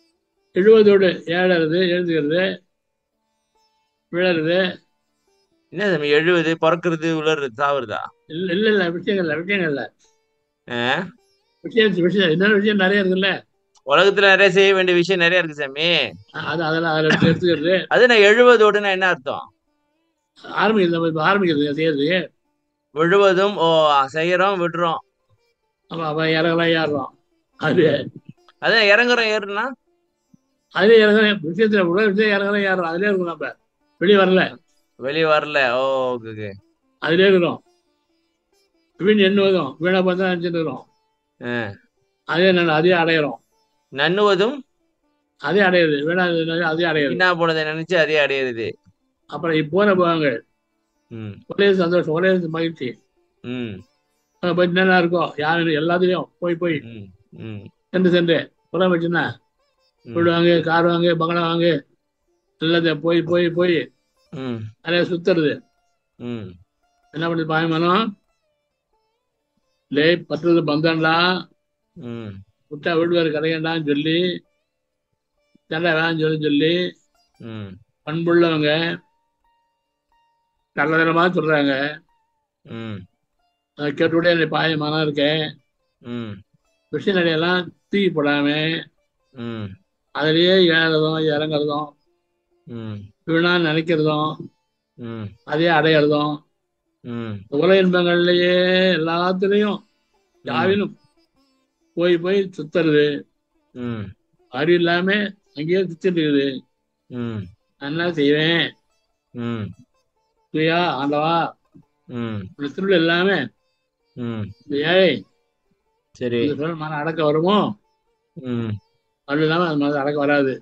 எழுவதோடு ஏழறது எழுதுகிறது விழறது என்ன சாமி எழுவது பிறக்கிறது உலர்றது சாவுறதா இல்ல இல்ல இல்ல விஷயங்கள் இல்ல விஷயங்கள் இல்ல ஆ? விஷயம் விஷயம் இன்னொரு விஷயம் நிறைய இருக்குல்ல உலகத்துல நிறைய செய்ய வேண்டிய விஷயம் நிறைய இருக்கு சாமி அது அதெல்லாம் அதில் எடுத்து எடுத்துக்கிறது அது நான் எழுவதோடுனா என்ன அர்த்தம் ஆரம்பிக்கிறது நம்ம இப்ப ஆரம்பிக்கிறது செய்யறது விழுவதும் ஓ செய்யறோம் விடுறோம் நம்ம அவன் இறங்கலாம் ஏறுறோம் அது அதான் இறங்குறோம் ஏறுனா அதுலேயே இறங்குறேன் விஷயத்துல உலக விஷயம் இறங்கலாம் ஏறுறோம் அதுலேயே இருக்கும் நம்ம வெளியே வரல வெளியே வரல ஓ ஓகே ஓகே அதுலேயே இருக்கிறோம் வீண் எண்ணுவதும் வீணா பார்த்தா நினச்சிட்டு இருக்கிறோம் ஆ. அதே நான் அதே அடையிறோம் நன்னுவதும் அதே அடையுது வீணா அதே அடையுது வீணா போனதை நினைச்சு அதே அடையிறது அப்புறம் இப்போ போன போவாங்க ம் ஒரே சந்தோஷம் ஒரே மகிழ்ச்சி ம் அங்க போய் என்னென்ன இருக்கோ யாரு எல்லாத்துலயும் போய் போய் ம் ம் சென்று சென்று புறம் வச்சுன்னா ம். வீடு வாங்கு கார் வாங்கு பங்களா வாங்கு எல்லாத்தையும் போய் போய் போய் ம் நிறைய சுத்துறது ம் என்ன பண்ணுது பாயமானம் லே பத்துறது பந்தாண்டா ம் விட்டா வீடுவார் கடையண்டான்னு சொல்லி சண்டை வேணாம்னு சொல்லி சொல்லி ம் பண்புள்ளவங்க நல்லதனமா சொல்றாங்க ம் அதை கேட்டுவிட எனக்கு பாயமானம் இருக்கேன் ம் விஷயம் நடையெல்லாம் தூக்கி போடாம ம் அதிலேயே ஏறதும் இறங்குறதும் ம் வீணா நினைக்கிறதும் ம் அதே அடையிறதும் ம் உலக இன்பங்கள்லயே எல்லாத்துலயும் யாவிலும் போய் போய் சுத்துறது ம் அறிவு இல்லாம அங்கேயே சுத்திட்டு இருக்குது ம் நான் என்ன செய்வேன் ம் துயா ஆண்டவா ம் இந்த திருவிழா எல்லாமே ம் இந்த ஏய் சரி இந்த சொல் மன அடக்க வருமோ ம் அது இல்லாம அது மனது அடக்க வராது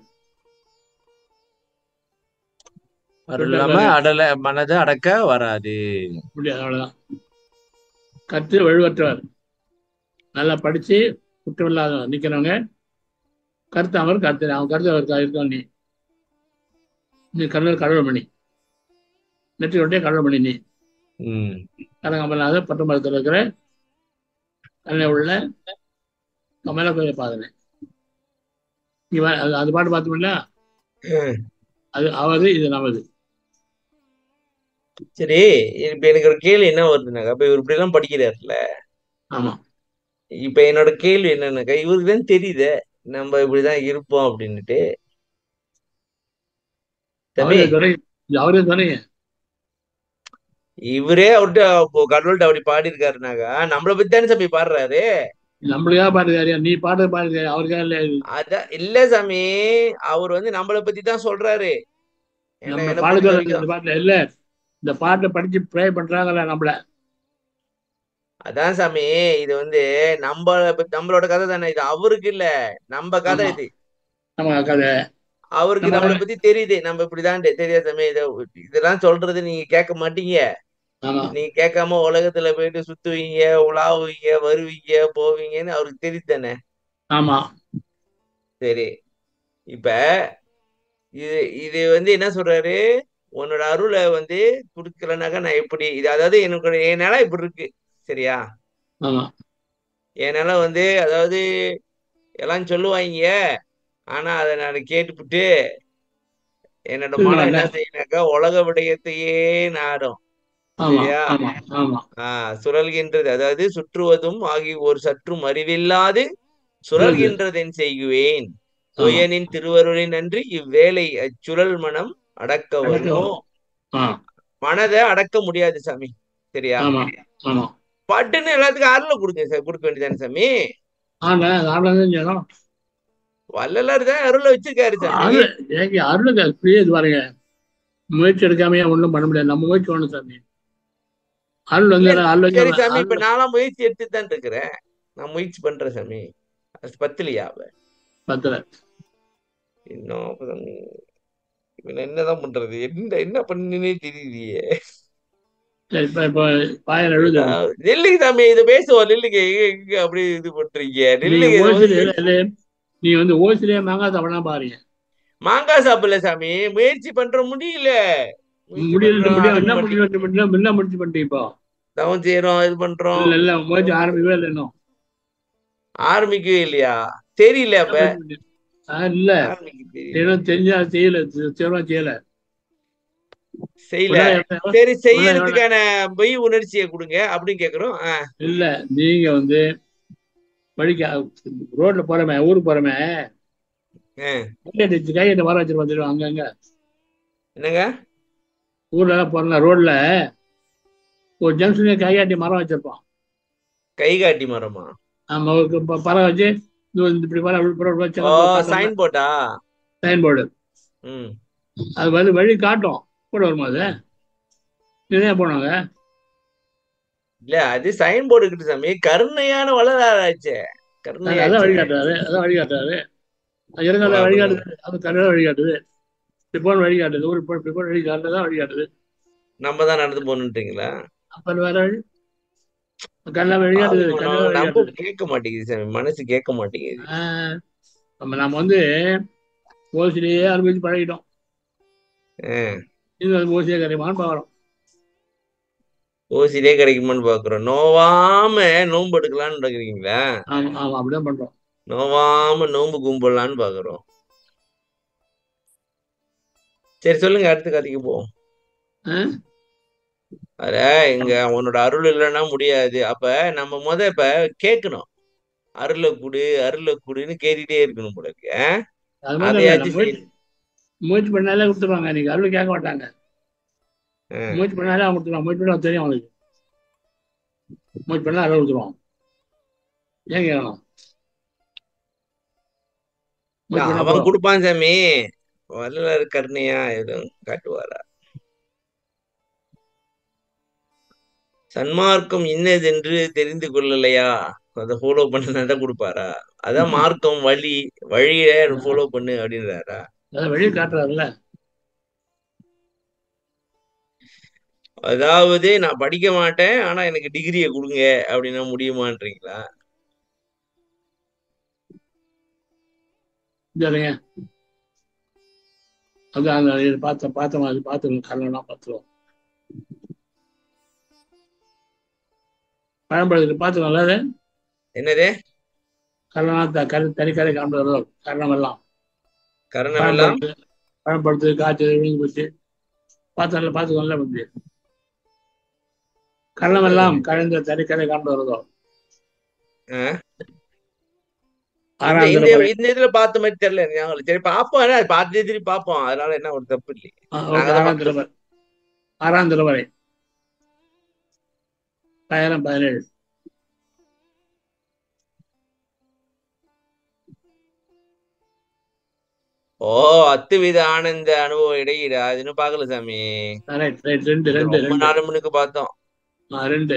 அருள் இல்லாம அடல மனதை அடக்க வராது முடியாது அவ்வளவுதான் கற்று வலுவற்றவர் நல்லா படிச்சு குற்றமில்லாத நிக்கிறவங்க கருத்து அவர் கருத்து அவன் கருத்து அவர் இருக்கா நீ நீ கடவுள் கடவுள் மணி நெற்றி கொண்டே கடவுள் மணி நீ ம் கனகமலாத பட்டு மரத்தில் இருக்கிற கண்ணை உள்ள கமல கோயில் பாதனை நீ வா- அது அது பாட்டு பார்த்தோம்ல ம். அது அவரு இது நமது சரி இப்ப எனக்கு ஒரு கேள்வி என்ன வருதுனாக்கா இப்ப இவர் இப்படி எல்லாம் படிக்கிறாருல்ல ஆமா இப்ப என்னோட கேள்வி என்னன்னாக்கா இவருக்கு தான் தெரியுதே நம்ம இப்படிதான் இருப்போம் அப்படின்னுட்டு தம்பி அவரே துணை அவரே துணை இவரே அவர்கிட்ட அப்போ கடவுள்கிட்ட அப்படி பாடி இருக்காருனாக்கா நம்மளை பத்தி தானே சாமி பாடுறாரு நம்மளுக்காக பாடுறாரு நீ பாட்டு பாடுறாரு அவருக்காக இல்ல அதான் இல்ல சாமி அவர் வந்து நம்மளை பத்தி தான் சொல்றாரு என்ன- நம்ம என்ன பாட பொறுத்த சொல்றாங்க வரைக்கும். இந்த பாட்டுல இல்ல இந்த பாட்டை படிச்சு ப்ரே பண்றாங்கல்ல நம்மள அதான் சாமி இது வந்து நம்ம நம்மளோட கதை தானே இது அவருக்கு இல்ல நம்ம கதை ஆமா. இது நம்ம கதை அவருக்கு நம்ம- நம்மளை பத்தி தெரியுது நம்ம இப்படிதான் தெரியாது சாமி இத இதெல்லாம் சொல்றது நீங்க கேட்க மாட்டீங்க ஆமா நீங்க கேட்காம உலகத்துல போயிட்டு சுத்துவீங்க உலாவுவீங்க வருவீங்க போவீங்கன்னு அவருக்கு தெரியுது தானே ஆமா சரி இப்ப இது இது வந்து என்ன சொல்றாரு உன்னோட அருளை வந்து கொடுக்கலனாக்கா நான் எப்படி இது அதாவது எனக்கு என் நிலம் இப்படி இருக்கு சரியா ஆமா என் நிலம் வந்து அதாவது எல்லாம் சொல்லுவாங்க ஆனா அதை நான் கேட்டுப்புட்டு என்னோட மனம் என்ன செய்யணாக்கா உலக விடயத்தையே நாடும் ஆமா சரியா? ஆமா ஆமா ஆஹ் சுழல்கின்றது அதாவது சுற்றுவதும் ஆகிய ஒரு சற்றும் அறிவில்லாது சுழல்கின்றதென் செய்குவேன் துயனின் திருவருளின் நன்றி இவ்வேளை அச்சுழல் மனம் அடக்க வரும் ஆ, மனதை அடக்க முடியாது சாமி சரியா ஆமா ஆமா பட்டுன்னு எல்லாத்துக்கும் அருளை கொடுங்க சார் கொடுக்க வேண்டியதானே சாமி ஆனா ஆனா செய்யணும் வள்ளலார் தான் அருளை வச்சிருக்காரு சாமி அருள் ஏங்க அருளுக்கு அப்படியே இது பாருங்க முயற்சி எடுக்காமயே ஒண்ணும் பண்ண முடியாது நம்ம முயற்சி ஒண்ணு சாமி அருள் வந்து அருள் சரி வந்து சாமி இப்ப அருள் நான்லாம் முயற்சி எடுத்துட்டு தான் இருக்கிறேன் நான் முயற்சி பண்றேன் சாமி அது பத்தலையா அவ பத்தல இன்னும் அப்புறம் இவன் என்னதான் பண்றது என்ன என்ன பண்ணுனே தெரியலையே சரி இப்ப இப்ப பாயல் எழுது நெல்லுக்கு சாமி இது பேசுவோம் நெல்லுக்கு எங்க எங்க அப்படியே இது பண்றீங்க நீங்க நெல்லுக்கு இது ஓசிலே வந்து- இல்ல, நீ வந்து ஓசிலே மாங்காய் சாப்பிடா பாருங்க மாங்காய் சாப்பிடல சாமி முயற்சி பண்ற முடியல முயற்சி முடியல பண்றோம், முடியும் அது என்ன பண்ணி- முடியும் என்ன என்ன முடிச்சு பண்ணிட்டீங்க இப்போ தவம் செய்யறோம் இது பண்றோம் இல்ல இல்ல முயற்சி ஆரம்பிக்கவே இல்லை இன்னும் ஆரம்பிக்கவே இல்லையா தெரியல அப்ப ஆ, இல்ல ஆரம்பிக்க தெரியல ஏதோ தெரிஞ்சா செய்யல செய்யலாம் செய்யல செய்யல உடனே எவ்வளவு- சரி உடனே செய்யறதுக்கான மெய் உணர்ச்சியை கொடுங்க அப்படின்னு கேக்குறோம் ஆ, இல்ல நீங்க வந்து வழிக்கு ரோட்ல போறமே ஊருக்கு போறமே ஆ. கையெட்டு கையெட்டு வர வச்சிருப்போம் தெரியும் அங்கங்க என்னங்க ஊர்ல எல்லாம் போறல ரோட்ல ஒரு ஜங்ஷன்ல கையாட்டி மரம் வச்சிருப்போம் கை காட்டி மரமா நம்ம ஒரு ப- பறம் வச்சு இது வந்து இப்படி பரம் அப்படி பரம் வச்சு ஓ சைன் போட்டா சைன் போர்டு ம் அது வந்து வழி காட்டும் கூட வருமா அது இதுதான் போனாங்க இல்ல அது சைன் போர்டு கிட்ட சாமி கருணையான வளராச்சே அதான் வழி கருணையாச்சே காட்டுறாரு அதான் வழி காட்டுறாரு அது இருந்தாலும் ஓ, வழி அப்படி. காட்டுது அது கரெக்டாக வழி காட்டுது இப்போன்னு வழி காட்டுது ஊருக்கு போய் இப்போ வழி காட்டுறதா வழி காட்டுது நம்ம தான் நடந்து போகணுன்றீங்களா அப்ப வேற வழி கண்ணா வழி காட்டுது பாவம், கண்ணா வழி நம்ம காட்டுது கேட்க மாட்டேங்குது சாமி மனசு கேட்க மாட்டேங்குது ஆஹ் நம்ம நம்ம வந்து ஓசிலேயே அனுபவிச்சு பழகிட்டோம் ஆ, இது வந்து ஓசியே கிடைக்குமான்னு பார்க்குறோம் ஓசிலே கிடைக்குமான்னு பாக்குறோம் நோவாம நோன்பு எடுக்கலாம்னு இருக்கிறீங்களா ஆமாம் ஆமாம் அப்படிதான் பண்றோம் நோவாம நோன்பு கும்பிடலான்னு பாக்குறோம் சரி சொல்லுங்க அடுத்த கதைக்கு போவோம் ஆ? அத இங்க உன்னோட அருள் இல்லைன்னா முடியாது அப்ப நம்ம முத இப்ப கேட்கணும் அருளை குடு அருளை குடுன்னு கேட்டுட்டே இருக்கணும் போல இருக்கு ஆ? அது மாதிரி இல்லை, அதையாச்சும் நம்ம முயற்சி முயற்சி பண்ணாலே கொடுத்துருவாங்க இன்னைக்கு அருள் கேட்க மாட்டாங்க ஆ. முயற்சி பண்ணாலே அவங்க கொடுத்துருவாங்க முயற்சி பண்ணா தெரியும் அவனுக்கு முயற்சி பண்ணா அருள் கொடுத்துருவான் ஏன் கேட்கணும் முயற்சி பண்ணா அவன் போதும். கொடுப்பான் சாமி வள்ளலார் கருணையா எதுவும் காட்டுவாரா சன்மார்க்கம் இன்னதென்று தெரிந்து கொள்ளலையா அதை ஃபாலோ பண்ண நட கொடுப்பாரா அதான் மார்க்கம் வழி வழிய ஃபாலோ பண்ணு அப்படின்றாரா அதை வெளியே காட்டுறாருல்ல அதாவது நான் படிக்க மாட்டேன் ஆனா எனக்கு டிகிரியை கொடுங்க அப்படின்னா முடியுமான்றீங்களா சரிங்க அது அந்த இது பார்த்த பார்த்த மாதிரி பார்த்துக்கணும் கல்லெல்லாம் பார்த்துருவோம் பழம்பழத்துக்கு பார்த்துக்கோங்கள அது என்னது கல்லெல்லாம் த- கல் தனிக்கரை காண்பதோ கரணம் எல்லாம் கரணம் எல்லாம் பழம்பழுத்து பழம்பழுத்து காய்ச்சல் விழுந்து போச்சு பார்த்தோம்ல பார்த்துக்கோங்கள வந்து கள்ளம் எல்லாம் கலைந்த தனிக்கரை காண்பதோ ஆ? இந்த ஆறாம் இந்த திருமுறை. இந்த இதுல பார்த்த மாதிரி தெரியல எனக்கு ஞாபகம் இல்ல. சரி பாப்போம் ஆனா பார்த்து திருப்பி பார்ப்போம் அதனால என்ன ஒரு தப்பு இல்லையே ஆ, ஓகே, நாங்க தான் ஆறாம் திருமுறை ஆறாம் திருமுறை ஆயிரம் பதினேழு ஓ அத்துவித ஆனந்த அனுபவம் இடையிடா அதுன்னு பாக்கல சாமி ரைட் ரைட் ரெண்டு ரெண்டு ரொம்ப ரெண்டு நாலு மணிக்கு பார்த்தோம் ஆ, ரெண்டு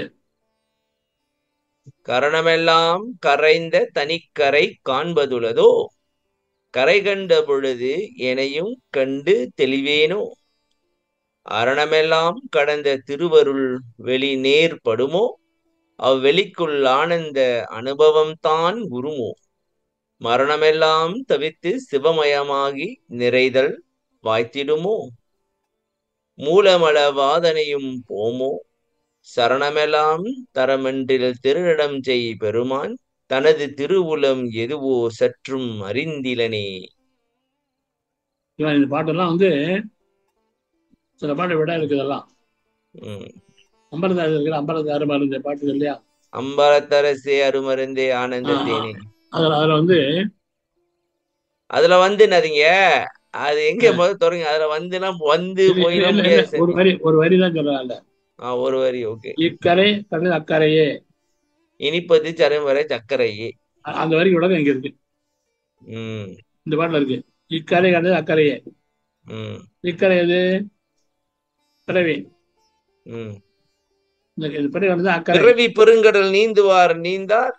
கரணமெல்லாம் கரைந்த தனிக்கரை காண்பதுளதோ கரை கண்ட பொழுது எனையும் கண்டு தெளிவேனோ அரணமெல்லாம் கடந்த திருவருள் வெளி நேர்படுமோ அவ்வெளிக்குள் ஆனந்த அனுபவம்தான் குருமோ மரணமெல்லாம் தவித்து சிவமயமாகி நிறைதல் வாய்த்திடுமோ மூலமள வாதனையும் போமோ சரணமெல்லாம் தரமென்றில் திருநடம் செய் பெருமான் தனது திருவுளம் எதுவோ சற்றும் அறிந்திலனே இவன் இந்த பாட்டெல்லாம் வந்து சில பாட்டு விட இருக்குதெல்லாம் உம் அம்பரதாஸ் இருக்கிற அம்பரதாரு மருந்து பாட்டு இல்லையா அம்பலத்தரசே அருமருந்தே ஆனந்த ஆ, ஆ. தேனே அதுல அதுல வந்து அதுல வந்து என்னதுங்க அது எங்க ஆ. முதல் தொடங்க அதுல வந்துனா வந்து இல்ல, போயிட இல்ல, முடியாது இல்ல, ஒரு சாமி. வரி ஒரு வரி தான் சொல்றாங்க ஆ ஒரு வரி ஓகே இக்கரை கடல் அக்கறையே இனிப்பது சரவரை சர்க்கரையே அ- அந்த வரி கூட இங்க இருக்கு உம் இந்த பாட்டுல இருக்கு இக்கரை கடல் அக்கறையே உம் இக்கரை எது பிறவி உம் இந்த இந்த பிறவி வந்து அக்கறை பிறவி பெருங்கடல் நீந்துவார் நீந்தார்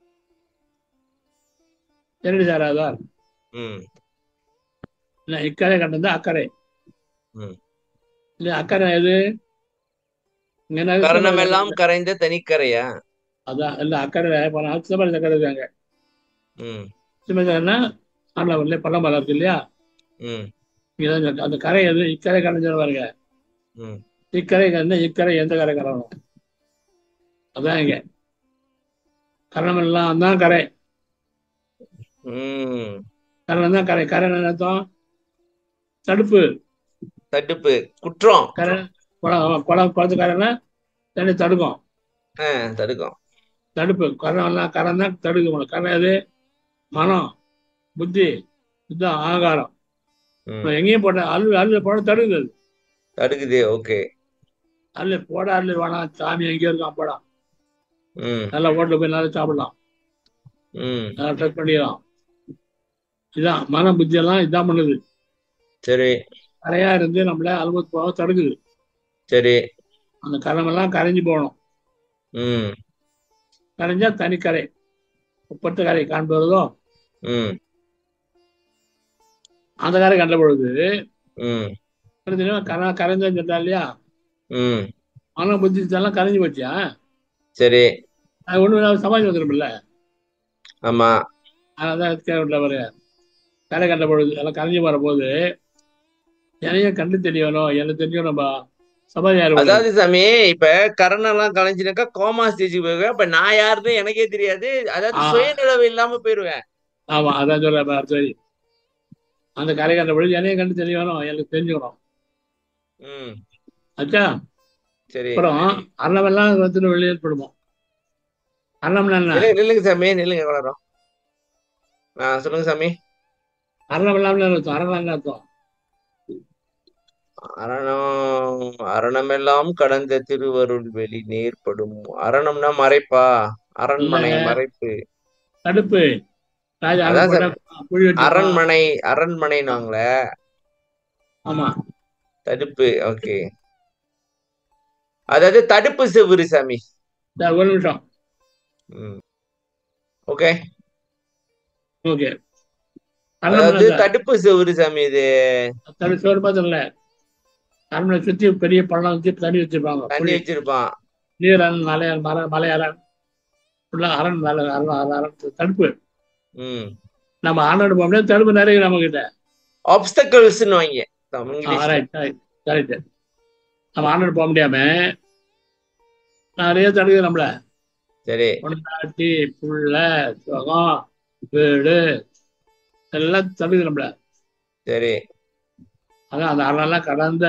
இரண்டு சாராதார் உம் இல்ல இக்கரை கண்டது அக்கறை ம். இல்ல அக்கறை எது இங்க என்ன இருக்கு? கரணமெல்லாம் கரைந்த தனிக்கரையா அதான் இல்ல அக்கறை போனா சிதம்பரம் சக்கரை இருக்காங்க உம் சிதம்பரம்னா ஆண்டவர்ல பள்ளமரம் இருக்கு இல்லையா உம் இங்க தான் இருக்கு. அந்த கரை எது இக்கரை கரைஞ்சு பாருங்க உம் இக்கரை கரைந்த இக்கரை எந்த கரை கரணும் அதான் இங்க கரணம் எல்லாம் தான் கரை உம் கரணம் தான் கரை கரை என்ன அர்த்தம் தடுப்பு தடுப்பு குற்றம் கரை குளம் குளம் குளத்துக்காரன்னா தண்ணி தடுக்கும் ஆ, தடுக்கும் தடுப்பு கரணம்லாம் கரம் தான் தடுக்கும் கரணம் எது மனம் புத்தி இதுதான் ஆகாரம் ம், இப்ப எங்கேயும் போட்ட அள்ளு அள்ளு போட தடுக்குது அது. தடுக்குது ஓகே அள்ளு போட அள்ளு வேணாம் சாமி எங்கேயோ இருக்கான் போடா ம் நல்லா ஹோட்டலில் போய் நல்லா சாப்பிடலாம் ம் நல்லா ட்ரெஸ் பண்ணிடலாம் இதான் மன புத்தி எல்லாம் இதான் பண்ணுது சரி கரையா இருந்து நம்மள அலுவலகத்து போக தடுக்குது சரி அந்த கரமெல்லாம் கரைஞ்சு போகணும் ம் கரைஞ்சா தனிக்கரை உப்பத்த கரை காண்பதோ ம் அந்த கரை கண்ட பொழுது ம் கரை கரைஞ்சு சொல்றா இல்லையா ம் மன புத்தி எல்லாம் கரைஞ்சு போச்சியா சரி அது ஒண்ணு சமாளி வந்துடும்ல ஆமா அதான் கேட்கல ஒரு கரை கண்ட பொழுது எல்லாம் கரைஞ்சு வர போது என்னையும் கண்டு தெரியணும் என்ன தெரியணும்பா சமாதியார் அதாவது சாமி இப்ப கரணெல்லாம் கலைஞ்சினாக்கா கோமா ஸ்டேஜுக்கு போயிருவேன் இப்ப நான் யாருன்னு எனக்கே தெரியாது அதாவது ஆ. சுயநிலவு இல்லாம போயிருவேன் ஆமா அதான் சொல்ல சரி அந்த கரை கண்ட பொழுது என்னையும் கண்டு தெரியணும் எனக்கு தெரிஞ்சுக்கணும் ம் ஆச்சா சரி அப்புறம் அன்னமெல்லாம் வந்து வெளியேற்படுமோ அன்னம்னா என்ன நில்லுங்க நில்லுங்க சாமி நில்லுங்க வளரும் ஆ சொல்லுங்க சாமி அரணம் இல்லாமல் அர்த்தம் அரணம் என்ன அர்த்தம் அரணம் அரணமெல்லாம் கடந்த திருவருள் வெளி நேர்படும் அரணம்னா மறைப்பா அரண்மனை இல்லைங்க. மறைப்பு தடுப்பு ராஜா அதான் அரண் போட்டா குழி வெட்டிப்பான். அரண்மனை அரண்மனைனாங்களே ஆமா தடுப்பு ஓகே அதாவது தடுப்பு செவுரு சாமி இந்த ஒரு நிமிஷம் ம் ஓகே ஓகே அதாவது அரணம் தடுப்பு செவுரு சாமி இது தடுப்பு சோறு பார்த்தோம் இல்ல அரண்மனை சுத்தி பெரிய பள்ளம் வச்சு தண்ணி வச்சிருப்பாங்க தண்ணி குழி. வச்சிருப்பான் நீரன் மலையான் மர மலையாளன் ஃபுல்லா அரண் மலை அரண் அரண் அரண் தடுப்பு ம் நம்ம ஆனோடு போக முடியாது தடுப்பு நிறைய நம்ம கிட்ட ஆப்ஸ்டக்கல்ஸ்னு வாங்க இங்கிலீஷ்ல ரைட் கரெக்ட் நம்ம ஆனோடு போக முடியாம நிறைய தடுக்குது நம்மள சரி பொண்டாட்டி புள்ள சுகம் வீடு எல்லாம் தடுக்குது நம்மள சரி அதான் அந்த அரணெல்லாம் கடந்த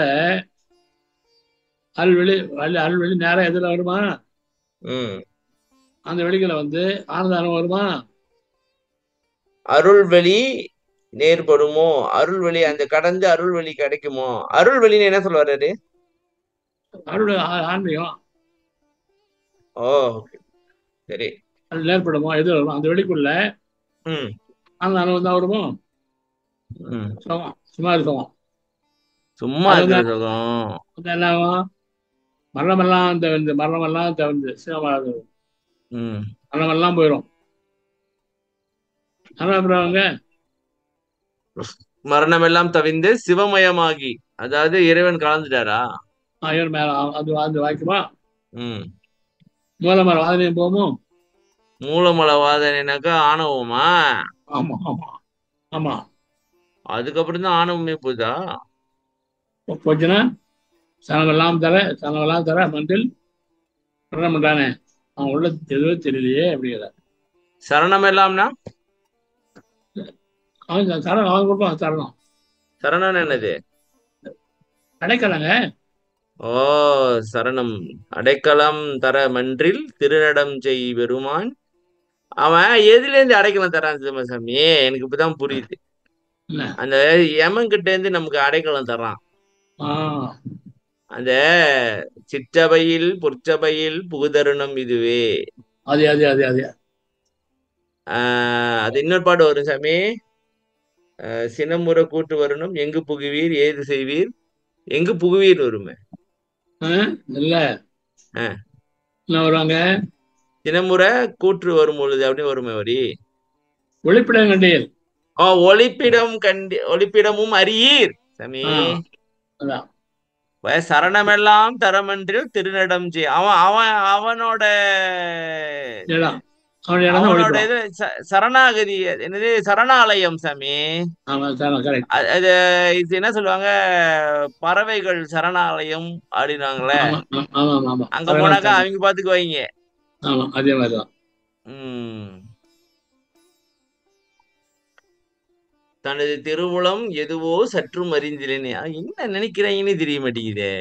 அல்வெளி வழி அல்வெளி நேரம் எதுல வருமா ம் அந்த வெளிகளை வந்து ஆனந்தானம் வருமா அருள்வெளி நேர்படுமோ அருள்வெளி அந்த கடந்து அருள்வெளி கிடைக்குமோ அருள்வெளின்னு என்ன சொல்ல வர்றாரு அருள் ஆ- ஆன்மீகம் ஓ okay. சரி அது ஏற்படுமோ எது வருமோ அந்த வெளிக்குள்ள ம் ஆனந்தானம் வந்தா வருமோ ம் சுகம் சுமார் சுகம் சும்மா இருக்கிற அதுதான். சுகம் அது என்ன ஆகும் மரணமெல்லாம் தவிர்ந்து மரணமெல்லாம் தவிர்ந்து சிவமாக ம் மரணமெல்லாம் போயிடும் ஆனால் அப்புறம் அவங்க மரணம் எல்லாம் தவிந்து சிவமயமாகி அதாவது இறைவன் கலந்துட்டாரா ஐயர் மேல அது அது வாய்க்குமா ம் மூலமர வாதனையும் போமோ மூலமலவாதனைனாக்கா ஆணவமா ஆமா ஆமா ஆமா அதுக்கப்புறம் தான் ஆணவமே போதா போ- போச்சுன்னா சனமெல்லாம் தர சனமெல்லாம் தர மண்டில் மரணம் பண்றானே அவன் உள்ள எதுவோ தெரியலையே அப்படிங்கிற சரணம் எல்லாம்னா அவன் சரணம் அவன் கொடுப்பான் சரணம் சரணம் என்னது கிடைக்கலங்க ஓ சரணம் அடைக்கலம் தர மன்றில் திருநடம் செய் பெருமான் அவன் எதுல இருந்து அடைக்கலம் தரான் சிவசாமி எனக்கு இப்பதான் புரியுது என்ன அந்த யமன் கிட்ட இருந்து நமக்கு அடைக்கலம் தர்றான் ஆஹ் அந்த சிற்றபையில் பொற்சபையில் புகுதருணம் இதுவே அது அது அது அது ஆஹ் அது இன்னொரு பாட்டு வரும் சாமி ஆஹ் சினமுறை கூட்டு வரணும் எங்கு புகுவீர் ஏது செய்வீர் எங்கு புகுவீர் வருமே ஆஹ் இல்ல ஆ. என்ன வருவாங்க சினமுறை கூற்று வரும் பொழுது அப்படின்னு வருமே வரி ஒளிப்பிடம் கண்டீர் ஆ ஒளிப்பிடம் கண்டி ஒளிப்பிடமும் அறியீர் சாமி ஆ. அதான் வ- சரணமெல்லாம் தரமன்றில் திருநடம் செய் அவன் அவன் அவனோட இடம் அவனுடைய இடம் தான் அவனோட ஒளிப்பிடம் இது ச- சரணாகதி அது என்னது சரணாலயம் சாமி ஆமா சரணம் கரெக்ட் அ- அது இது என்ன சொல்லுவாங்க பறவைகள் சரணாலயம் அப்படின்னாங்களே ஆமா ஆமா, ஆமா ஆமா ஆமா அங்க சரணம் போனாக்கா சரணம். அவங்க பாத்துக்குவாங்க ஆமா அதே மாதிரி தான் உம் தனது திருவுளம் எதுவோ சற்றும் அறிந்திலேனே அஹ் என்ன நினைக்கிறாங்கன்னு தெரிய மாட்டேங்குதே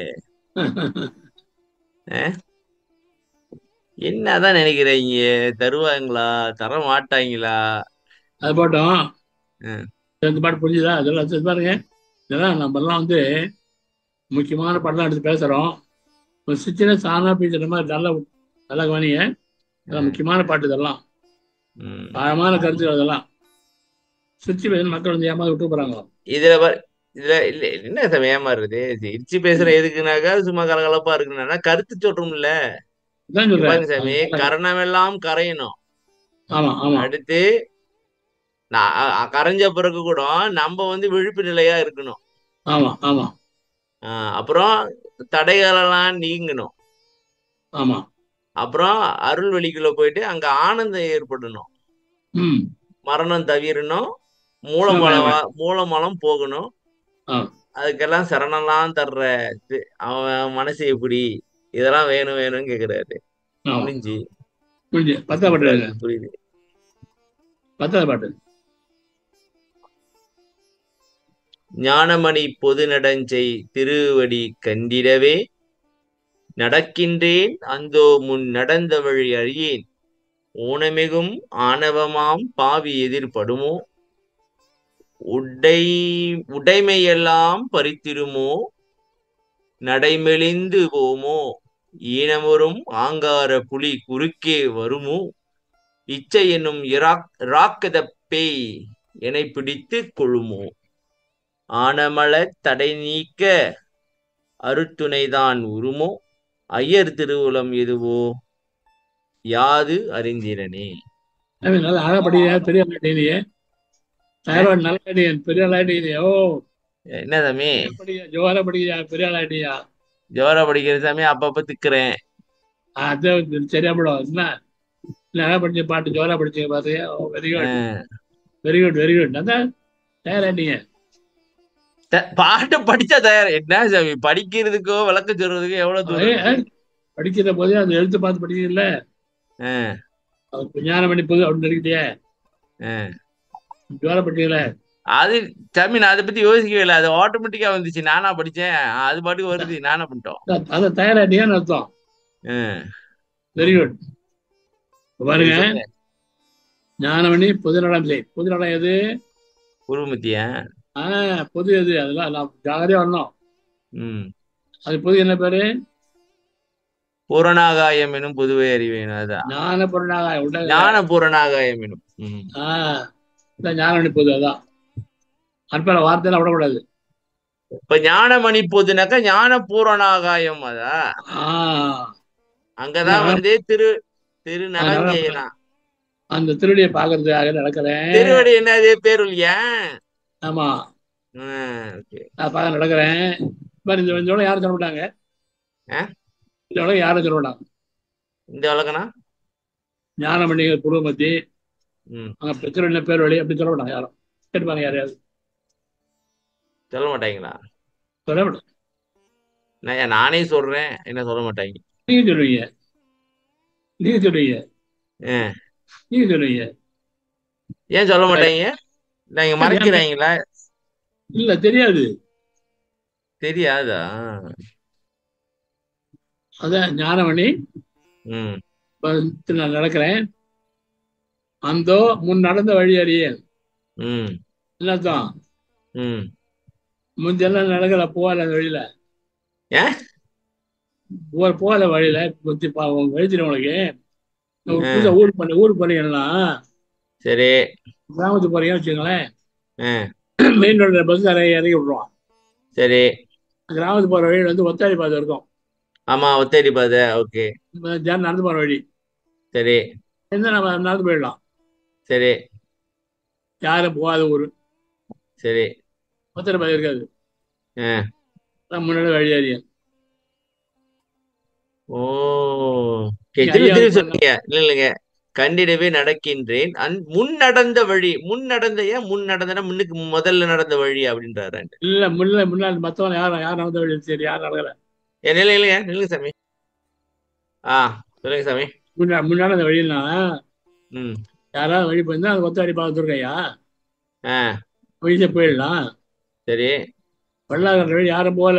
அஹ்? என்னதான் நினைக்கிறீங்க தருவாங்களா தர மாட்டாங்களா அது போட்டோம் ம். இந்த பாட்டு புரிஞ்சுதா அதெல்லாம் சரி பாருங்க இதெல்லாம் நம்மெல்லாம் வந்து முக்கியமான பாட்டெல்லாம் எடுத்து பேசுறோம் ஒரு சின்ன சாணா பேசுற மாதிரி நல்லா நல்லா கவனிங்க இதெல்லாம் முக்கியமான பாட்டு இதெல்லாம் ம். ஆழமான கருத்துக்கள் அதெல்லாம் சுற்றி பேச மக்கள் வந்து ஏமாந்து விட்டு போறாங்க இதுல பாரு- இதுல இல்ல என்ன சாமி ஏமாறுறது சிரிச்சு பேசுற எதுக்குனாக்கா சும்மா கலகலப்பா இருக்குன்னா கருத்து சொல்றோம்ல இதான் இங்க சொல்றேன் பாருங்க சாமி கரணமெல்லாம் கரையணும் ஆமா ஆமா அடுத்து நான் அ- அ- கரைஞ்ச பிறகு கூட நம்ம வந்து விழிப்பு நிலையா இருக்கணும் ஆமா ஆமா ஆஹ் அப்புறம் தடைகளெல்லாம் நீங்கணும் ஆமா அப்புறம் அருள் வெளிக்குள்ள போயிட்டு அங்க ஆனந்தம் ஏற்படணும் ம் மரணம் தவிரணும் மூலமலம் வா- மூலமலம் போகணும் ஆ. அதுக்கெல்லாம் சரணம்லாம் தர்ற தி- அவன் மனசு எப்படி இதெல்லாம் வேணும் வேணும்னு கேக்குறாரு ஆமா முடிஞ்சு புரிஞ்சு பத்தாவது பாட்டு எழுதுங்க. புரியுது பத்தாவது பாட்டு ஞானமணி பொது நடஞ்சை திருவடி கண்டிடவே நடக்கின்றேன் அந்தோ முன் நடந்த வழி அறியேன் ஊனமிகும் ஆணவமாம் பாவி எதிர்படுமோ உடை உடைமையெல்லாம் பறித்திருமோ நடைமெலிந்து போமோ ஈனமுறும் ஆங்கார புலி குறுக்கே வருமோ இச்சை என்னும் இராக் ராக்கத பேய் எனை பிடித்து கொள்ளுமோ ஆனமலத் தடை நீக்க அருத்துணைதான் உருமோ ஐயர் திருவுளம் எதுவோ யாது அறிந்திரனே சாமி, நல்லா அழகா படிக்கிறியா பெரிய ஆளாயிட்டீங்க தயார்வாடு நல்லா ஆயிட்டீங்க பெரிய ஆளாயிட்டீங்க ஓ என்ன சாமி படிக்க ஜோரா படிக்கிறியா பெரிய ஆளாயிட்டியா ஜோரா படிக்கிற சாமி அப்பப்ப திக்குறேன் அது சரியா படம் என்ன நல்லா படிச்ச பாட்டு ஜோரா படிச்சீங்க பாத்தியா வெரி குட் அஹ், வெரி குட் வெரி குட் அதான் தயாராயிட்டீங்க த- பாட்டு படிச்சா தயார் என்ன சாமி படிக்கிறதுக்கோ விளக்க சொல்றதுக்கோ எவ்வளவு தூரம் ஏய், இருக்கு? படிக்கிற போதே அந்த எழுத்து பார்த்து படிக்கிறீங்கல்ல அஹ், அது ஞானம் பண்ணி போகுது அப்படின்னு நினைக்கிட்டியே அஹ். ஜோரா படிச்சீங்களே அது சாமி நான் அதை பத்தி யோசிக்கவே இல்லை அது ஆட்டோமேட்டிக்கா வந்துச்சு நானா படிச்சேன் அது பாட்டுக்கு வருது நானா பண்ணிட்டோம் அதான் அதை தயாராயிட்டீங்கன்னு அர்த்தம் அஹ். வெரி குட் பாருங்க சொல்லு. ஞானமணி பொதுநலம் செய் பொதுநலம் எது குருமத்தியா ஆஹ் பொது எது அதெல்லாம் நான் ஜாகிரதையா வரணும் ம் அது பொது என்ன பேரு பூரணாகாயம் எனும் புதுவை அறிவேன் அதான் ஞான பொருளாக உள்ள ஞான பூரணாகாயம் எனும் ம். ஆஹ் இதான் ஞானமணி பொது அதான் அற்புத வார்த்தையெல்லாம் விடக்கூடாது இப்ப ஞானமணி பொதுனாக்கா ஞான பூரணாகாயம் அதா ஆஹ் அங்கதான் ஞான- வந்து திரு திரு நலஞ்செயலாம் அந்த திருடியை பார்க்கறதுக்காக நடக்கிறேன் திருவடி என்னது பேருள்ளியா ஆமா ம், okay. நான் பார்க்க நடக்கிறேன் பாரு இந்த இந்த உலகம் யாரும் சொல்ல மாட்டாங்க ஆ? இந்த உலகம் யாரும் சொல்ல மாட்டாங்க இந்த வழக்கனா ஞானமணி குருமதி ம் அங்க பிரச்சனை என்ன பேர் வழி அப்படி சொல்ல மாட்டாங்க யாரும் கேட்டுப்பாங்க யாரையாவது சொல்ல மாட்டாங்களா சொல்ல மாட்டாங்க நான் நானே சொல்றேன் என்ன சொல்ல மாட்டாங்க நீங்க சொல்லுவீங்க நீங்க சொல்லுவீங்க ஆ. நீங்க சொல்லுவீங்க ஏன் சொல்ல மாட்டாங்க நீங்க மறைக்கிறாங்களா இல்ல தெரியாது தெரியாதா அதான் ஞானமணி ம் வந்து நான் நடக்கிறேன் அந்தோ முன் நடந்த வழி அறியேன் ம் என்னத்தான் ம் முந்தெல்லாம் நடக்கிற போகல அந்த வழியில ஏன் போற போகல வழியில புத்தி பா- உங்க வழி தெரியும் உனக்கு ஒரு ஆ. புதுசா ஊருக்கு பண்ணி ஊருக்கு போனீங்கன்னா சரி கிராமத்துக்கு போறீங்கன்னு வச்சுக்கோங்களேன் ஆ மெயின் ரோட்ல பஸ் இறங்கி இறங்கி விட்டுருவான் சரி கிராமத்துக்கு போற வழி வந்து ஒத்தாடி பாதை இருக்கும் ஆமா ஒத்தடி பாத ஓகே ஜனம் நடந்து போற வழி சரி என்ன நம்ம நடந்து போயிடலாம் சரி யாரும் போகாத ஊர் சரி ஒத்தடி பாதை இருக்காது ஆ நான் முன்னாடி வழி அறியேன் ஓ okay, நீங்க திருப்பி ஐயா திருப்பி சொன்ன- சொன்னீங்க இல்ல இல்லைங்க கண்டிடவே நடக்கின்றேன் அந் முன் நடந்த வழி முன் நடந்த ஏன் முன் நடந்தனா முன்னுக்கு முதல்ல நடந்த வழி அப்படின்றாரு இல்ல முன்ன முன்னாடி மத்தவங்க யாரும் யார் நடந்த வழி சரி யார் நடக்கல ஏன் நில்லுங்க இல்லைங்க நில்லுங்க சாமி ஆ சொல்லுங்க சாமி முன்னா முன்னாடி அந்த வழியினா ம் யாராவது வழி போயிருந்தா அது ஒத்தாடி பாதை இருக்கையா ஆ வழியில போயிடலாம் சரி வல்லாத வழி யாரும் போகல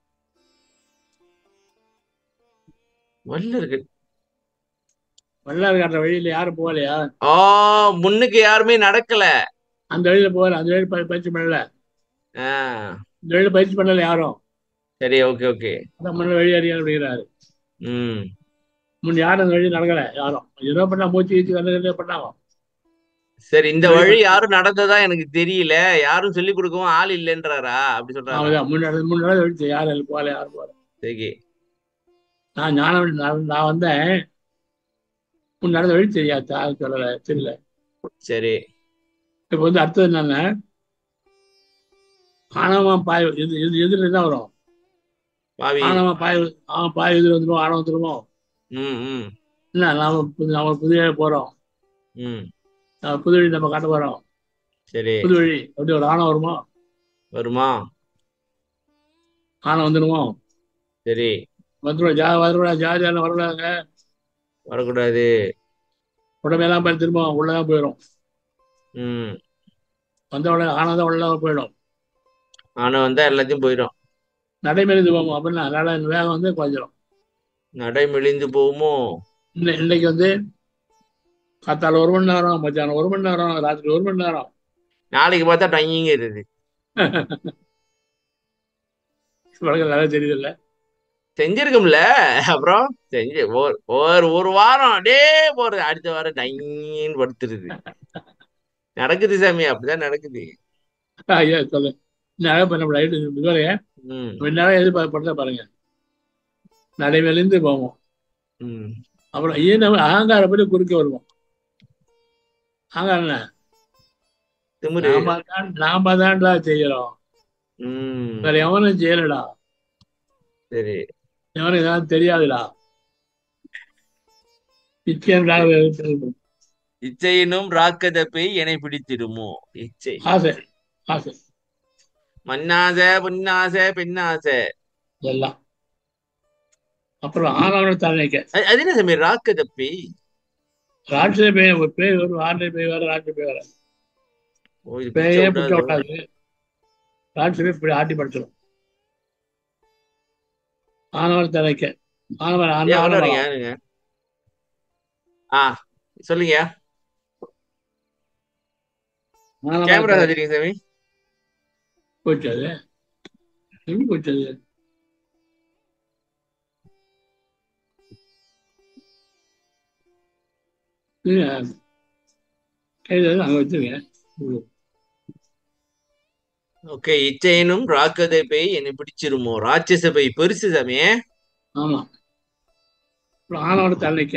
வல்லர்கள் வல்லாத காட்டுற வழியில யாரும் போகலையா ஆ முன்னுக்கு யாருமே நடக்கல அந்த வழியில போகல அந்த வழி ப- பயிற்சி பண்ணல ஆ இந்த வழியில பயிற்சி பண்ணல யாரும் சரி ஓகே ஓகே அதான் முன்ன வழி அறிய அப்படிங்கிறாரு ம் முன் யாரும் அந்த வழி நடக்கல யாரும் ஏதோ பண்ணா மூச்சு கீச்சு வந்து பண்ணாங்க சரி இந்த வழி யாரும் நடந்ததா எனக்கு தெரியல யாரும் சொல்லி கொடுக்கவும் ஆள் இல்லைன்றாரா அப்படி சொல்றாரா அவதான் முன்னாடி முன்னாடி வழி யாரும் போகல யாரும் போகல சரி நான் ஞானம் நான் நான் வந்தேன் முன் நடந்த வழி தெரியாது யாரும் சொல்லல தெரியல சரி இப்போ வந்து அடுத்தது என்னன்னா ஆணவம் பாய் இது இது எதிரில தான் வரும் பாவி ஆணவம் பாய் அவன் பாய் எதிர் வந்துடும் ஆணவம் திரும்பும் ம் ம் என்ன நாம புது நாம புது வழி போறோம் ம் நாம புது வழி நம்ம காட்ட போறோம் சரி புது வழி அப்படி ஒரு ஆணவம் வருமோ வருமா ஆணவம் வந்துடுமோ சரி வந்துடும் ஜா வரக்கூடாது ஜாதியான வரக்கூடாதுங்க வரக்கூடாது உடம்பெல்லாம் போய் திரும்ப உள்ளதான் போயிடும் ம் வந்த உடனே ஆனந்தம் உள்ள போயிடும் ஆனா வந்தா எல்லாத்தையும் போயிடும் நடைமெழுது போகும் அப்படின்னா அதனால இந்த வேகம் வந்து குறைஞ்சிரும் நடை மெலிந்து போகுமோ இன்னை- இன்னைக்கு வந்து காத்தால ஒரு மணி நேரம் மத்தியானம் ஒரு மணி நேரம் ராத்திரி ஒரு மணி நேரம் நாளைக்கு பார்த்தா டைங்க இருக்குது வழக்கு நல்லா தெரியுதுல்ல செஞ்சிருக்கோம்ல அப்புறம் செஞ்சு ஒரு ஒரு ஒரு வாரம் அப்படியே போறது அடுத்த வாரம் டைன்னு படுத்துருது நடக்குது சாமி அப்படிதான் நடக்குது ஐயா சொல்லு நிறைய பண்ண லைட் இதுவரை ம் நேரம் எதிர்பார்ப்படுறத பாருங்க நடைமெலிந்து போவோம் ம் அப்புறம் ஏன் நம்ம அகங்காரம் பற்றி குறுக்க வருவோம் அகங்காரம் என்ன திமிரு நாம தான் நாம தான்டா செய்யறோம் ம் வேற எவனும் செய்யலடா சரி எவனுக்கு ஏதாவது தெரியாதுடா நிச்சயம் இச்சையினும் ராக்கதப்பை என்னை பிடித்திடுமோ இச்சை ஆசை ஆசை மண்ணாசை பொன்னாசை பெண்ணாசை எல்லாம் அப்புறம் ஆறாவது தலைக்க அது அது என்ன சாமி ராக்கதப்பி ராட்சத பேய் ஒரு பேய் வரும் ஆண்டை பேய் வர ராட்சத பேய் வர ஓ இது பேயே பிடிச்ச பிடிச்ச விடாது. விட்டாது ராட்சத பேய் இப்படி ஆட்டி படுத்துரும் ஆனவர் தலைக்க ஆனவர் ஏன் உள்ள ஆனவர் வரீங்க இருங்க. ஆ சொல்லுங்க கேமரா வச்சிருக்கீங்க சாமி போச்சு அது எங்க போச்சு அது இல்ல, கையில அங்க வச்சிருக்கேன் ம். ஓகே இச்சையினும் ராக்கதப்பை என்னை பிடிச்சிருமோ ராட்சச பை பெருசு சாமி ஆமா அப்புறம் ஆனவோட தலைக்க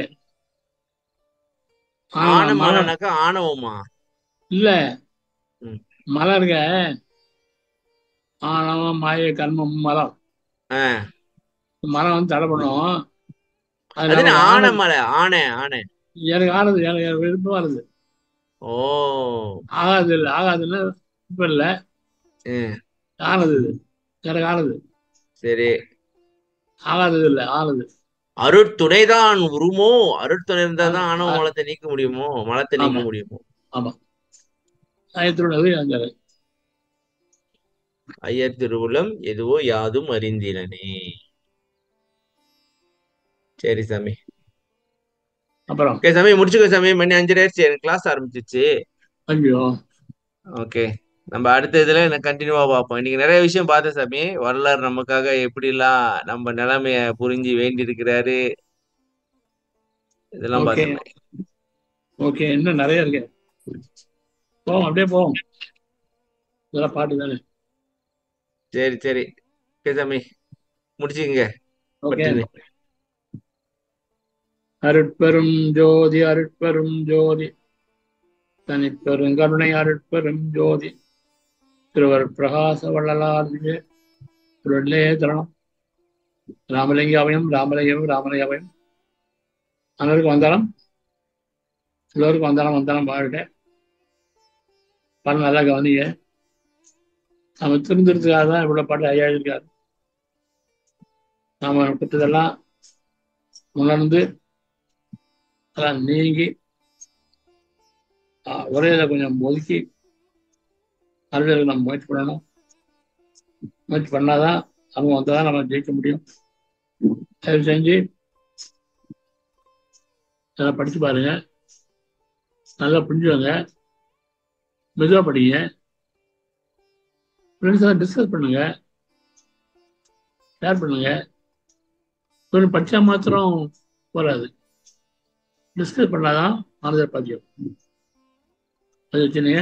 ஆனமலனாக்கா ஆணவமா இல்ல ம். மலம் இருக்க ஆணவம் மாய கர்மம் மலம் ஆ மரம் வந்து தடை பண்ணும் அது அது என்ன நம்ம ஆணை- ஆனமலை ஆனை ஆனை எனக்கு ஆனது எனக்கு எனக்கு விருப்பம் வருது ஓ ஆகாது இல்லை ஆகாதுன்னு இப்ப இல்லை ம், ஆனது இது எனக்கு ஆனது சரி ஆகாதது இல்லை ஆனது அருட்துணைதான் உருமோ அருட்துணை இருந்தா தான் ஆணவ ஆ. மலத்தை நீக்க முடியுமோ மலத்தை நீக்க ஆமா. முடியுமோ நயத்தினுடைய அஞ்சாறு ஐயர் திருவுளம் எதுவோ யாதும் அறிந்திலனே சரி சாமி அப்புறம் ஓகே சாமி முடிச்சுக்கோ சாமி மணி அஞ்சரை ஆயிடுச்சு எனக்கு கிளாஸ் ஆரம்பிச்சிச்சு ஐயோ ஓகே நம்ம அடுத்த இதுல நான் கண்டினியூவா பார்ப்போம் இன்னைக்கு நிறைய விஷயம் பார்த்தேன் சாமி வரலாறு நமக்காக எப்படிலாம் நம்ம நிலைமைய புரிஞ்சு வேண்டி இருக்கிறாரு இதெல்லாம் ஓகே பார்த்தேன் ஓகே இன்னும் நிறைய இருக்கு போவோம் அப்படியே போவோம் இதெல்லாம் பாட்டு தானே சரி சரி ஓகே சாமி முடிச்சுக்கங்க ஓகே பட்டுன்னு. அருட்பெரும் ஜோதி அருட்பெரும் ஜோதி தனிப்பெரும் கருணை அருட்பெரும் ஜோதி திருவர் பிரகாச வள்ளலார் விஜய திருவள்ளே தரணம் ராமலிங்காவையும் ராமலிங்கம் ராமலிங்காவையும் அனைவருக்கும் வந்தாலும் எல்லோருக்கும் வந்தாலும் வந்தாலும் வாழ்க பாடம் நல்லா கவனிங்க நம்ம திருந்துறதுக்காக தான் இவ்வளவு பாட்டு ஐயா எழுதியிருக்காரு நாம பெற்றதெல்லாம் உணர்ந்து அதெல்லாம் நீங்கி ஆஹ் ஒரே இதை கொஞ்சம் ஒதுக்கி அறிஞர்கள் நம்ம முயற்சி பண்ணணும் முயற்சி பண்ணாதான் அவங்க வந்தால் தான் நம்ம ஜெயிக்க முடியும் தயவு செஞ்சு இதெல்லாம் படிச்சு பாருங்க நல்லா புரிஞ்சுவாங்க மெதுவாக படிங்க ஃப்ரெண்ட்ஸ் எல்லாம் டிஸ்கஸ் பண்ணுங்க ஷேர் பண்ணுங்க கொஞ்சம் படிச்சா மாத்திரம் போராது டிஸ்கஸ் பண்ணாதான் மனதில் பதியும் அது வச்சுருங்க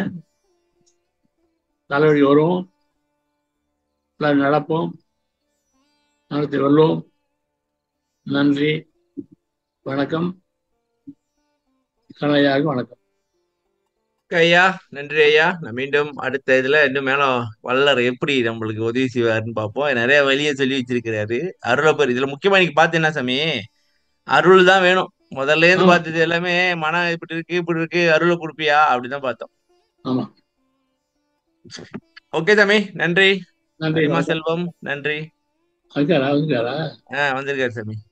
தலைவலி வரும் எல்லாரும் நடப்போம் நடத்தி வெல்லுவோம் நன்றி வணக்கம் கலையாருக்கும் வணக்கம் ஐயா நன்றி ஐயா நான் மீண்டும் அடுத்த இதுல இன்னும் மேலும் வல்லர் எப்படி நம்மளுக்கு உதவி செய்வாருன்னு பார்ப்போம் நிறைய வழியை சொல்லி வச்சிருக்கிறாரு அருளப்பர் இதுல முக்கியமா இன்னைக்கு பார்த்து என்ன சாமி அருள் தான் வேணும் முதல்ல இருந்து ஆமா. பார்த்தது எல்லாமே மனம் இப்படி இருக்கு இப்படி இருக்கு அருளை கொடுப்பியா அப்படிதான் பார்த்தோம் ஆமா ஓகே சாமி நன்றி நன்றி அரிமா செல்வம் நன்றி வந்துக்காரா வந்துக்காரா ஆஹ் வந்திருக்காரு சாமி